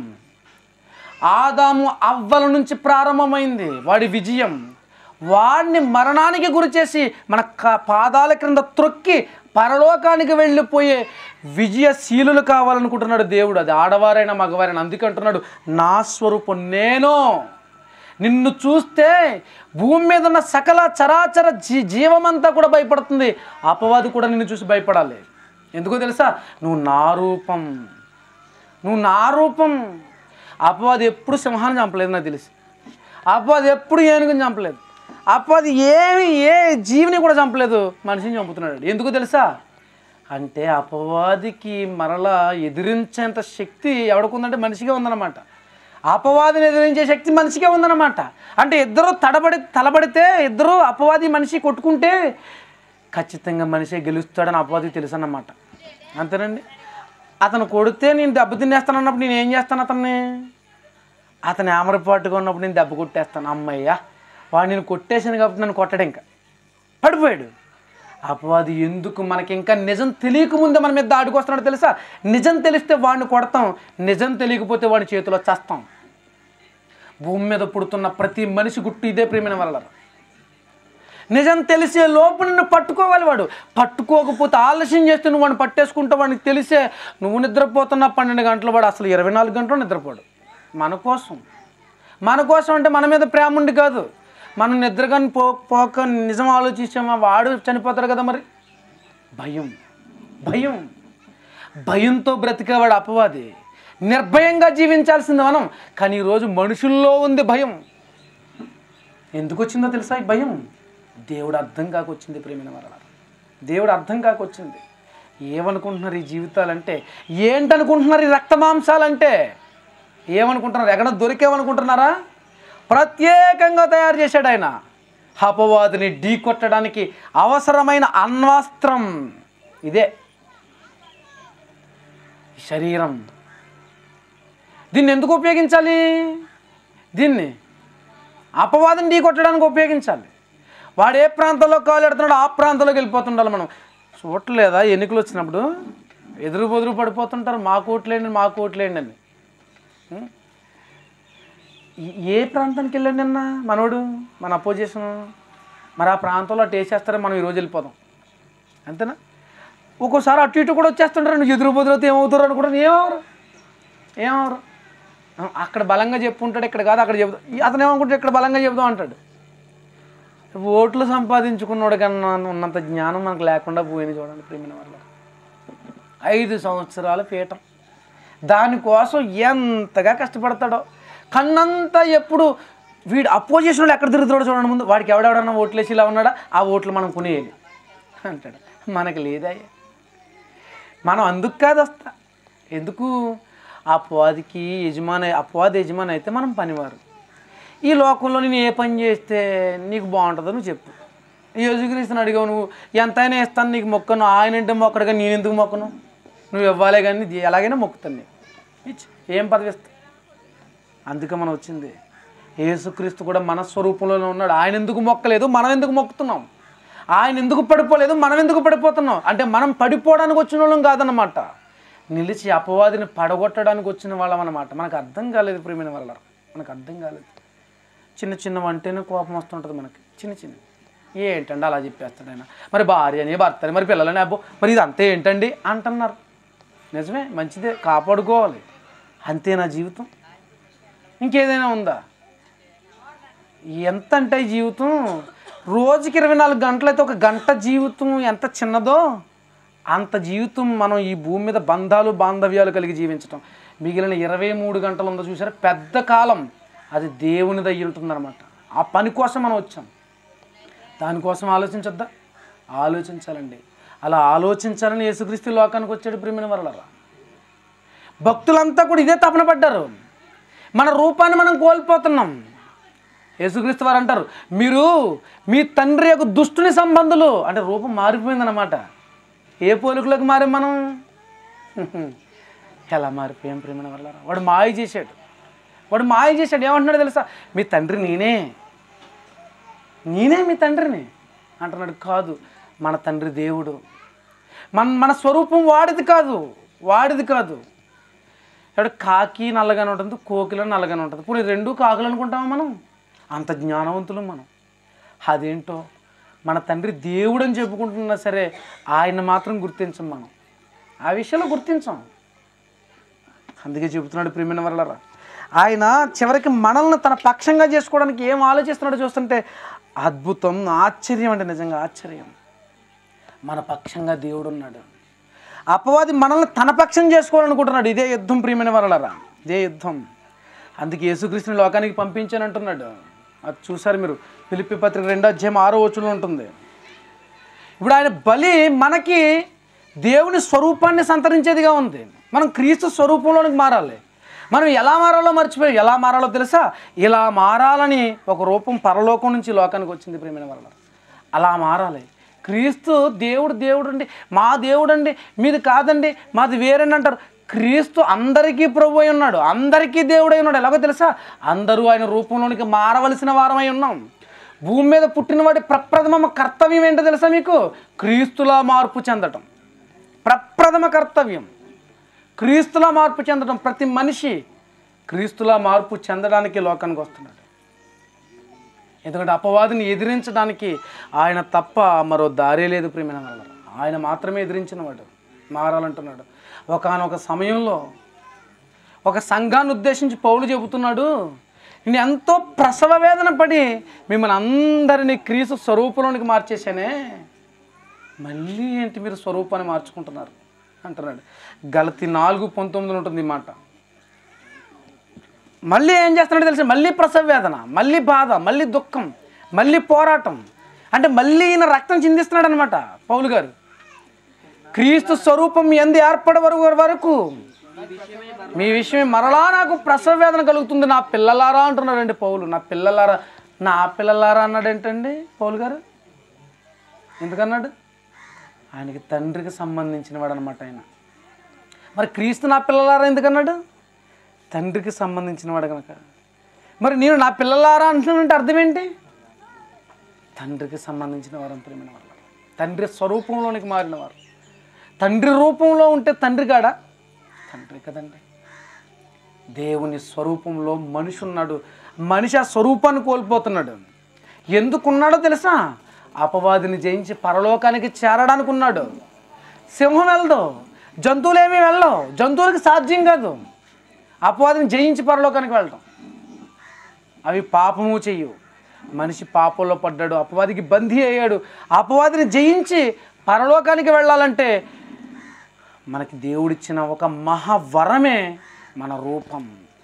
ఆదాము అవ్వల నుంచి ప్రారంభమైంది వాడి విజయం వాడిని మరణానికి గురి చేసి మన క- పాదాల క్రింద త్రొక్కి పరలోకానికి వెళ్ళిపోయే విజయశీలులు కావాలనుకుంటున్నాడు దేవుడు అది ఆడవారైనా మగవారైనా అందుకే అంటున్నాడు నా స్వరూపం నేను నిన్ను చూస్తే భూమి మీద ఉన్న సకల చరాచర జీ జీవమంతా కూడా భయపడుతుంది అపవాది కూడా నిన్ను చూసి భయపడాలి ఎందుకో తెలుసా నువ్వు నా రూపం నువ్వు నా రూపం అపవాది ఎప్పుడు సింహాన్ని చంపలేదు నాకు తెలిసి అపవాది ఎప్పుడు ఏనుగుని చంపలేదు అపవాది ఏమి ఏ జీవిని కూడా చంపలేదు మనిషిని చంపుతున్నాడు ఎందుకు తెలుసా అంటే అపవాదికి మరలా ఎదిరించేంత శక్తి ఎవడికుందంటే మనిషిగా ఉందన్నమాట అపవాదిని ఎదిరించే శక్తి మనిషికే ఉందన్నమాట అంటే ఇద్దరు తడబడి తలబడితే ఇద్దరు అపవాది మనిషి కొట్టుకుంటే ఖచ్చితంగా మనిషే గెలుస్తాడని అపవాదికి తెలుసు అన్నమాట అంతేనండి అతను కొడితే నేను దెబ్బ తినేస్తాను అన్నప్పుడు నేను ఏం చేస్తాను అతన్ని అతను ఆమరపాటుగా ఉన్నప్పుడు నేను దెబ్బ కొట్టేస్తాను అమ్మయ్య వాడు నేను కొట్టేసాను కాబట్టి నన్ను కొట్టడు ఇంకా పడిపోయాడు అపవాది ఎందుకు మనకి ఇంకా నిజం తెలియకముందే మన మీద దాడికి వస్తున్నాడు తెలుసా నిజం తెలిస్తే వాడిని కొడతాం నిజం తెలియకపోతే వాడి చేతిలో చేస్తాం భూమి మీద పుడుతున్న ప్రతి మనిషి గుట్టు ఇదే ప్రేమైన వల్ల నిజం తెలిసే లోపు నిన్ను పట్టుకోవాలి వాడు పట్టుకోకపోతే ఆలస్యం చేస్తే నువ్వు వాడిని పట్టేసుకుంటే వాడికి తెలిసే నువ్వు నిద్రపోతున్న పన్నెండు గంటలు వాడు అసలు ఇరవై నాలుగు గంటలు నిద్రపోడు మన కోసం మన కోసం అంటే మన మీద ప్రేమ ఉండి కాదు మనం నిద్రగాని పో పోక నిజం ఆలోచించామా వాడు చనిపోతాడు కదా మరి భయం భయం భయంతో బ్రతికేవాడు అపవాది నిర్భయంగా జీవించాల్సింది మనం కానీ ఈరోజు మనుషుల్లో ఉంది భయం ఎందుకు వచ్చిందో తెలుసా ఈ భయం దేవుడు అర్థం కాకొచ్చింది ప్రేమిన వల్ల దేవుడు అర్థం కాకొచ్చింది ఏమనుకుంటున్నారు ఈ జీవితాలంటే ఏంటనుకుంటున్నారు ఈ రక్త మాంసాలంటే ఏమనుకుంటున్నారు ఎక్కడ దొరికేమనుకుంటున్నారా ప్రత్యేకంగా తయారు చేశాడు ఆయన అపవాదిని ఢీ కొట్టడానికి అవసరమైన అణ్వాస్త్రం ఇదే ఈ శరీరం దీన్ని ఎందుకు ఉపయోగించాలి దీన్ని అపవాదం ఢీ కొట్టడానికి ఉపయోగించాలి వాడు ఏ ప్రాంతంలో కాలు ఎడుతున్నాడో ఆ ప్రాంతంలోకి వెళ్ళిపోతుండాలి మనం చూడలేదా ఎన్నికలు వచ్చినప్పుడు ఎదురు బెదురు పడిపోతుంటారు మా కోట్లేండి మా కోట్లేండి అని ఉం? ఏ- ఏ ప్రాంతానికి వెళ్ళండి అన్న మనోడు మన అపోజిషన్ మరి ఆ ప్రాంతంలో అటు వేసేస్తారో మనం ఈరోజు వెళ్ళిపోదాం అంతేనా ఒక్కోసారి అటు ఇటు కూడా వచ్చేస్తుంటారు నువ్వు ఎదురు బదులతో ఏమవుతారు అనుకుంటారు ఏమవరు ఏమవరు ఆ, అక్కడ బలంగా చెప్పుంటాడు ఇక్కడ కాదు అక్కడ చెబుతాం ఈ అతను ఏమనుకుంటాడు ఇక్కడ బలంగా చెబుదాం అంటాడు ఓట్లు సంపాదించుకున్నాడు కన్నా ఉన్నంత జ్ఞానం మనకు లేకుండా పోయింది చూడండి ప్రేమిన వల్ల ఐదు సంవత్సరాల పీఠం దానికోసం ఎంతగా కష్టపడతాడో కన్నంతా ఎప్పుడు వీడు అపోజిషన్లో ఎక్కడ తిరుగుతాడో చూడండి ముందు వాడికి ఎవడెవడన్నా ఓట్లు వేసి ఇలా ఉన్నాడా ఆ ఓట్లు మనం కొనేయాలి అంటాడు మనకి లేదయ్యా మనం అందుకు కాదు వస్తా ఎందుకు అపవాదికి యజమాని అపవాది యజమాని అయితే మనం పనివారు ఈ లోకంలో నేను ఏ పని చేస్తే నీకు బాగుంటుందో నువ్వు చెప్పు ఈ యేసుక్రీస్తుని అడిగావు నువ్వు ఎంతైనా ఇస్తాను నీకు మొక్కను ఆయన అంటే మొక్కడు కానీ నేను ఎందుకు మొక్కను నువ్వు ఇవ్వాలే కానీ ఇది ఎలాగైనా మొక్కుతాను నీకు ఇచ్చి ఏం పదవి ఇస్తా అందుకే మనం వచ్చింది యేసుక్రీస్తు కూడా మన స్వరూపంలోనే ఉన్నాడు ఆయన ఎందుకు మొక్కలేదు మనం ఎందుకు మొక్కుతున్నాం ఆయన ఎందుకు పడిపోలేదు మనం ఎందుకు పడిపోతున్నాం అంటే మనం పడిపోవడానికి వచ్చిన వాళ్ళం కాదన్నమాట నిలిచి అపవాదిని పడగొట్టడానికి వచ్చిన వాళ్ళం అన్నమాట మనకు అర్థం కాలేదు ప్రేమైన వల్ల మనకు అర్థం కాలేదు చిన్న చిన్న వంటేనే కోపం వస్తుంటుంది మనకి చిన్న చిన్న ఏంటండి అలా చెప్పేస్తాడు ఆయన మరి భార్య అని భర్త అని మరి పిల్లలని అబ్బో మరి ఇది అంతే ఏంటండి అంటున్నారు నిజమే మంచిదే కాపాడుకోవాలి అంతే నా జీవితం ఇంకేదైనా ఉందా ఎంత అంటే ఈ జీవితం రోజుకి ఇరవై నాలుగు గంటలైతే ఒక గంట జీవితం ఎంత చిన్నదో అంత జీవితం మనం ఈ భూమి మీద బంధాలు బాంధవ్యాలు కలిగి జీవించటం మిగిలిన ఇరవై మూడు గంటలు ఉందో చూసారా పెద్ద కాలం అది దేవునిది అయ్యి ఉంటుందన్నమాట ఆ పని కోసం మనం వచ్చాం దానికోసం ఆలోచించొద్దా ఆలోచించాలండి అలా ఆలోచించాలని యేసుక్రీస్తు ఈ లోకానికి వచ్చాడు ప్రేమిన వరలరా భక్తులంతా కూడా ఇదే తపన పడ్డారు మన రూపాన్ని మనం కోల్పోతున్నాం యేసుక్రీస్తు వారు అంటారు మీరు మీ తండ్రి యొక్క దుష్టుని సంబంధులు అంటే రూపం మారిపోయిందన్నమాట ఏ పోలికలోకి మారాం మనం ఎలా మారిపోయాం ప్రేమణ వల్ల వాడు మాయ చేశాడు వాడు మాయ చేశాడు ఏమంటున్నాడు తెలుసా మీ తండ్రి నేనే నేనే మీ తండ్రిని అంటున్నాడు కాదు మన తండ్రి దేవుడు మన మన స్వరూపం వాడిది కాదు వాడిది కాదు ఇక్కడ కాకి నల్లగానే ఉంటుంది కోకిల నల్లగానే ఉంటుంది ఇప్పుడు ఈ రెండు కాకులు అనుకుంటామా మనం అంత జ్ఞానవంతులు మనం అదేంటో మన తండ్రి దేవుడు అని చెప్పుకుంటున్నా సరే ఆయన మాత్రం గుర్తించం మనం ఆ విషయంలో గుర్తించాం అందుకే చెబుతున్నాడు ప్రియమైన వరలరా ఆయన చివరికి మనల్ని తన పక్షంగా చేసుకోవడానికి ఏం ఆలోచిస్తున్నాడో చూస్తుంటే అద్భుతం ఆశ్చర్యం అంటే నిజంగా ఆశ్చర్యం మన పక్షంగా దేవుడు ఉన్నాడు అపవాది మనల్ని తన పక్షం చేసుకోవాలనుకుంటున్నాడు ఇదే యుద్ధం ప్రియమైన వరలరా ఇదే యుద్ధం అందుకే యేసుక్రీస్తుని లోకానికి పంపించాను అంటున్నాడు అది చూసారు మీరు పిలిపి పత్రిక రెండో అధ్యాయం ఆరో వచ్చులో ఉంటుంది ఇప్పుడు ఆయన బలి మనకి దేవుని స్వరూపాన్ని సంతరించేదిగా ఉంది మనం క్రీస్తు స్వరూపంలోనికి మారాలి మనం ఎలా మారాలో మర్చిపోయి ఎలా మారాలో తెలుసా ఇలా మారాలని ఒక రూపం పరలోకం నుంచి లోకానికి వచ్చింది ప్రేమైన వల్ల అలా మారాలి క్రీస్తు దేవుడు దేవుడు అండి మా దేవుడు అండి మీది కాదండి మాది వేరండి అంటారు క్రీస్తు అందరికీ ప్రభు అయి ఉన్నాడు అందరికీ దేవుడై ఉన్నాడు ఎలాగో తెలుసా అందరూ ఆయన రూపంలోనికి మారవలసిన వారమై ఉన్నాం భూమి మీద పుట్టినవాడి ప్రప్రథమ కర్తవ్యం ఏంటో తెలుసా మీకు క్రీస్తులా మార్పు చెందటం ప్రప్రథమ కర్తవ్యం క్రీస్తులా మార్పు చెందడం ప్రతి మనిషి క్రీస్తులా మార్పు చెందడానికి లోకానికి వస్తున్నాడు ఎందుకంటే అపవాదిని ఎదిరించడానికి ఆయన తప్ప మరో దారే లేదు ప్రియమైన వల్ల ఆయన మాత్రమే ఎదిరించినవాడు మారాలంటున్నాడు ఒకనొక సమయంలో ఒక సంఘాన్ని ఉద్దేశించి పౌలు చెబుతున్నాడు నేను ఎంతో ప్రసవ వేదన పడి మిమ్మల్ని అందరినీ క్రీస్తు స్వరూపంలోనికి మార్చేశానే మళ్ళీ ఏంటి మీరు స్వరూపాన్ని మార్చుకుంటున్నారు అంటున్నాడు గలతి నాలుగు పంతొమ్మిదిలో ఉంటుంది ఈ మాట మళ్ళీ ఏం చేస్తున్నాడో తెలిసి మళ్ళీ ప్రసవ వేదన మళ్ళీ బాధ మళ్ళీ దుఃఖం మళ్ళీ పోరాటం అంటే మళ్ళీ ఈయన రక్తం చిందిస్తున్నాడు అనమాట పౌలు గారు క్రీస్తు స్వరూపం ఎందు ఏర్పడే వరకు వరకు మీ విషయమే మరలా నాకు ప్రసవ వేదన కలుగుతుంది నా పిల్లలారా అంటున్నాడండి పౌలు నా పిల్లలారా నా పిల్లలారా అన్నాడు ఏంటండి పౌలు గారు ఎందుకన్నాడు ఆయనకి తండ్రికి సంబంధించిన వాడు అనమాట ఆయన మరి క్రీస్తు నా పిల్లలారా ఎందుకన్నాడు తండ్రికి సంబంధించిన వాడు కనుక మరి నేను నా పిల్లలారా అంటున్నానంటే అర్థం ఏంటి తండ్రికి సంబంధించిన వారు ప్రేమైన వాళ్ళు తండ్రి స్వరూపంలోనికి మారిన వారు తండ్రి రూపంలో ఉంటే తండ్రి కాడా తండ్రి కదండి దేవుని స్వరూపంలో మనిషి ఉన్నాడు మనిషి ఆ స్వరూపాన్ని కోల్పోతున్నాడు ఎందుకున్నాడో తెలుసా అపవాదిని జయించి పరలోకానికి చేరడానికి ఉన్నాడు సింహం వెళ్ళదు జంతువులేమీ వెళ్ళవు జంతువులకి సాధ్యం కాదు అపవాదిని జయించి పరలోకానికి వెళ్ళటం అవి పాపము చెయ్యు మనిషి పాపంలో పడ్డాడు అపవాదికి బందీ అయ్యాడు అపవాదిని జయించి పరలోకానికి వెళ్ళాలంటే మనకి దేవుడిచ్చిన ఒక మహావరమే మన రూపం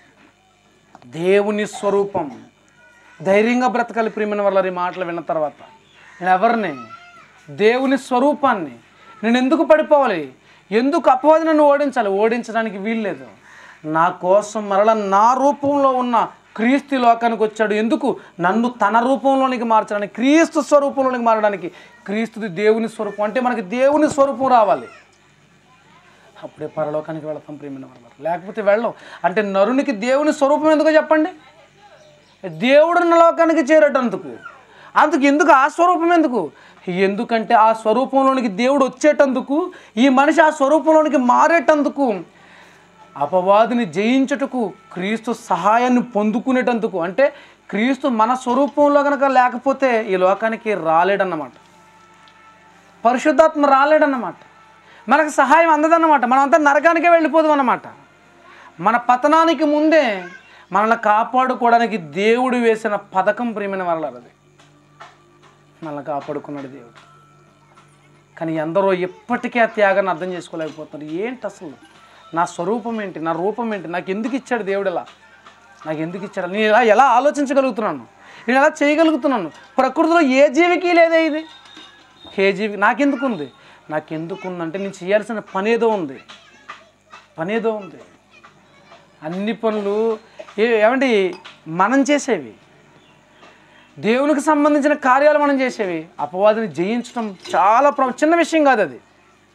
దేవుని స్వరూపం ధైర్యంగా బ్రతకాలి ప్రియమైన వాళ్ళ ఈ మాటలు విన్న తర్వాత నేను ఎవరిని దేవుని స్వరూపాన్ని నేను ఎందుకు పడిపోవాలి ఎందుకు అపవాది నన్ను ఓడించాలి ఓడించడానికి వీల్లేదు నా కోసం మరల నా రూపంలో ఉన్న క్రీస్తు ఈ లోకానికి వచ్చాడు ఎందుకు నన్ను తన రూపంలోనికి మార్చడానికి క్రీస్తు స్వరూపంలోనికి మారడానికి క్రీస్తుది దేవుని స్వరూపం అంటే మనకి దేవుని స్వరూపం రావాలి అప్పుడే పరలోకానికి వెళతాం ప్రియమైన వాళ్ళ లేకపోతే వెళ్ళం అంటే నరునికి దేవుని స్వరూపం ఎందుకో చెప్పండి దేవుడు లోకానికి చేరేటందుకు అందుకు ఎందుకు ఆ స్వరూపం ఎందుకు ఎందుకంటే ఆ స్వరూపంలోనికి దేవుడు వచ్చేటందుకు ఈ మనిషి ఆ స్వరూపంలోనికి మారేటందుకు అపవాదిని జయించుటకు క్రీస్తు సహాయాన్ని పొందుకునేటందుకు అంటే క్రీస్తు మన స్వరూపంలో కనుక లేకపోతే ఈ లోకానికి రాలేడన్నమాట పరిశుద్ధాత్మ రాలేడన్నమాట మనకు సహాయం అందదన్నమాట మనమంతా నరకానికే వెళ్ళిపోదాం అన్నమాట మన పతనానికి ముందే మనల్ని కాపాడుకోవడానికి దేవుడు వేసిన పథకం ప్రియమైన వాళ్ళది అది మనల్ని కాపాడుకున్నాడు దేవుడు కానీ ఎందరో ఎప్పటికీ ఆ త్యాగాన్ని అర్థం చేసుకోలేకపోతున్నారు ఏంటి అసలు నా స్వరూపం ఏంటి నా రూపం ఏంటి నాకు ఎందుకు ఇచ్చాడు దేవుడు ఇలా నాకు ఎందుకు ఇచ్చాడు నేను ఇలా ఎలా ఆలోచించగలుగుతున్నాను నేను ఎలా చేయగలుగుతున్నాను ప్రకృతిలో ఏ జీవికి లేదే ఇది ఏ జీవి నాకెందుకు ఉంది నాకెందుకు ఉందంటే నేను చేయాల్సిన పని ఏదో ఉంది పని ఏదో ఉంది అన్ని పనులు ఏ ఏమండి మనం చేసేవి దేవునికి సంబంధించిన కార్యాలు మనం చేసేవి అపవాదిని జయించడం చాలా ప్ర- చిన్న విషయం కాదు అది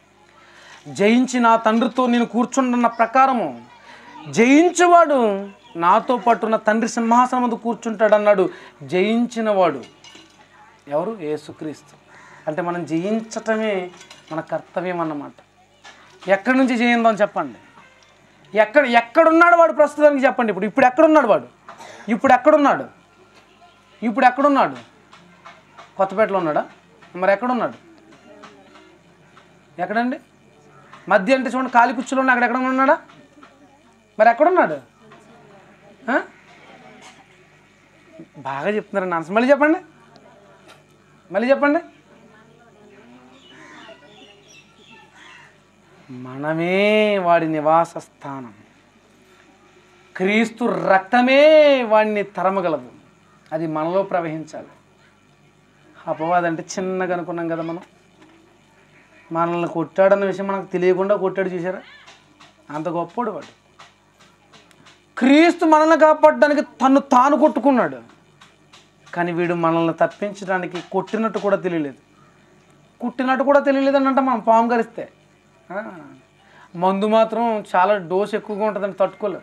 జయించి నా తండ్రితో నేను కూర్చుంటున్న ప్రకారము జయించేవాడు నాతో పాటు ఉన్న తండ్రి సింహాసనం ముందు కూర్చుంటాడు అన్నాడు జయించినవాడు ఎవరు యేసుక్రీస్తు అంటే మనం జయించటమే మన కర్తవ్యం అన్నమాట ఎక్కడి నుంచి జయిందాం చెప్పండి ఎక్కడ ఎక్కడున్నాడు వాడు ప్రస్తుతానికి చెప్పండి ఇప్పుడు ఇప్పుడు ఎక్కడున్నాడు వాడు ఇప్పుడు ఎక్కడున్నాడు ఇప్పుడు ఎక్కడున్నాడు కొత్తపేటలో ఉన్నాడా మరి ఎక్కడున్నాడు ఎక్కడండి మధ్య అంటే చూడండి కాలి కుర్చీలో ఉన్న అక్కడ ఎక్కడ ఉన్నాడా మరి ఎక్కడున్నాడు ఆ? బాగా చెప్తున్నారండి ఆన్సర్ మళ్ళీ చెప్పండి మళ్ళీ చెప్పండి మనమే వాడి నివాస స్థానం క్రీస్తు రక్తమే వాడిని తరమగలదు అది మనలో ప్రవహించాలి అపవాదం అంటే చిన్నగా అనుకున్నాం కదా మనం మనల్ని కొట్టాడన్న విషయం మనకు తెలియకుండా కొట్టాడు చూసారా అంత గొప్పోడు వాడు క్రీస్తు మనల్ని కాపాడడానికి తను తాను కొట్టుకున్నాడు కానీ వీడు మనల్ని తప్పించడానికి కొట్టినట్టు కూడా తెలియలేదు కుట్టినట్టు కూడా తెలియలేదు అని అంటే మనం పాము కరిస్తే ఆ, మందు మాత్రం చాలా డోస్ ఎక్కువగా ఉంటుందని తట్టుకోలేం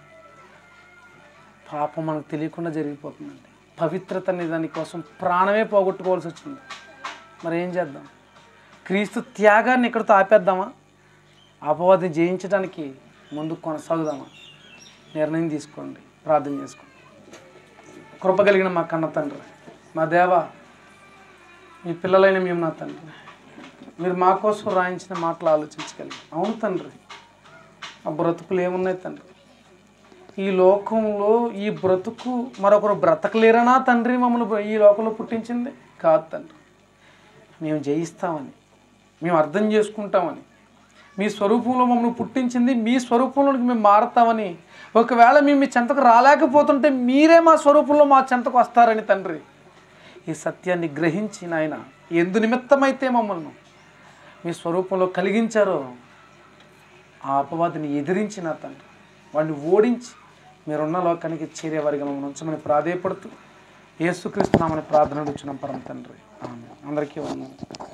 పాపం మనకు తెలియకుండా జరిగిపోతుందండి పవిత్రత అనే దానికోసం ప్రాణమే పోగొట్టుకోవాల్సి వచ్చింది మరి ఏం చేద్దాం క్రీస్తు త్యాగాన్ని ఇక్కడితో ఆపేద్దామా అపవాదిని జయించడానికి ముందుకు కొనసాగుదామా నిర్ణయం తీసుకోండి ప్రార్థన చేసుకోండి కృప కలిగిన మా కన్న తండ్రి మా దేవ మీ పిల్లలైన మేము నా తండ్రి మీరు మా కోసం రాయించిన మాటలు ఆలోచించగలిగి అవును తండ్రి ఆ బ్రతుకులు ఏమున్నాయి తండ్రి ఈ లోకంలో ఈ బ్రతుకు మరొకరు బ్రతకలేరనా తండ్రి మమ్మల్ని బ్ర- ఈ లోకంలో పుట్టించింది కాదు తండ్రి మేము జయిస్తామని మేము అర్థం చేసుకుంటామని మీ స్వరూపంలో మమ్మల్ని పుట్టించింది మీ స్వరూపంలోకి మేము మారతామని ఒకవేళ మేము మీ చెంతకు రాలేకపోతుంటే మీరే మా స్వరూపంలో మా చెంతకు వస్తారని తండ్రి ఈ సత్యాన్ని గ్రహించి నాయన ఎందు నిమిత్తమైతే మమ్మల్ని మీ స్వరూపంలో కలిగించారో ఆ అపవాదిని ఎదిరించిన తండ్రి వాడిని ఓడించి మీరున్న లోకానికి చేరేవారిగా మమ్మల్ని ఉంచమని ప్రాధేయపడుతూ యేసుక్రీస్తు నామని ప్రార్థన వచ్చిన పరమ తండ్రి ఆమె అందరికీ వందనాలు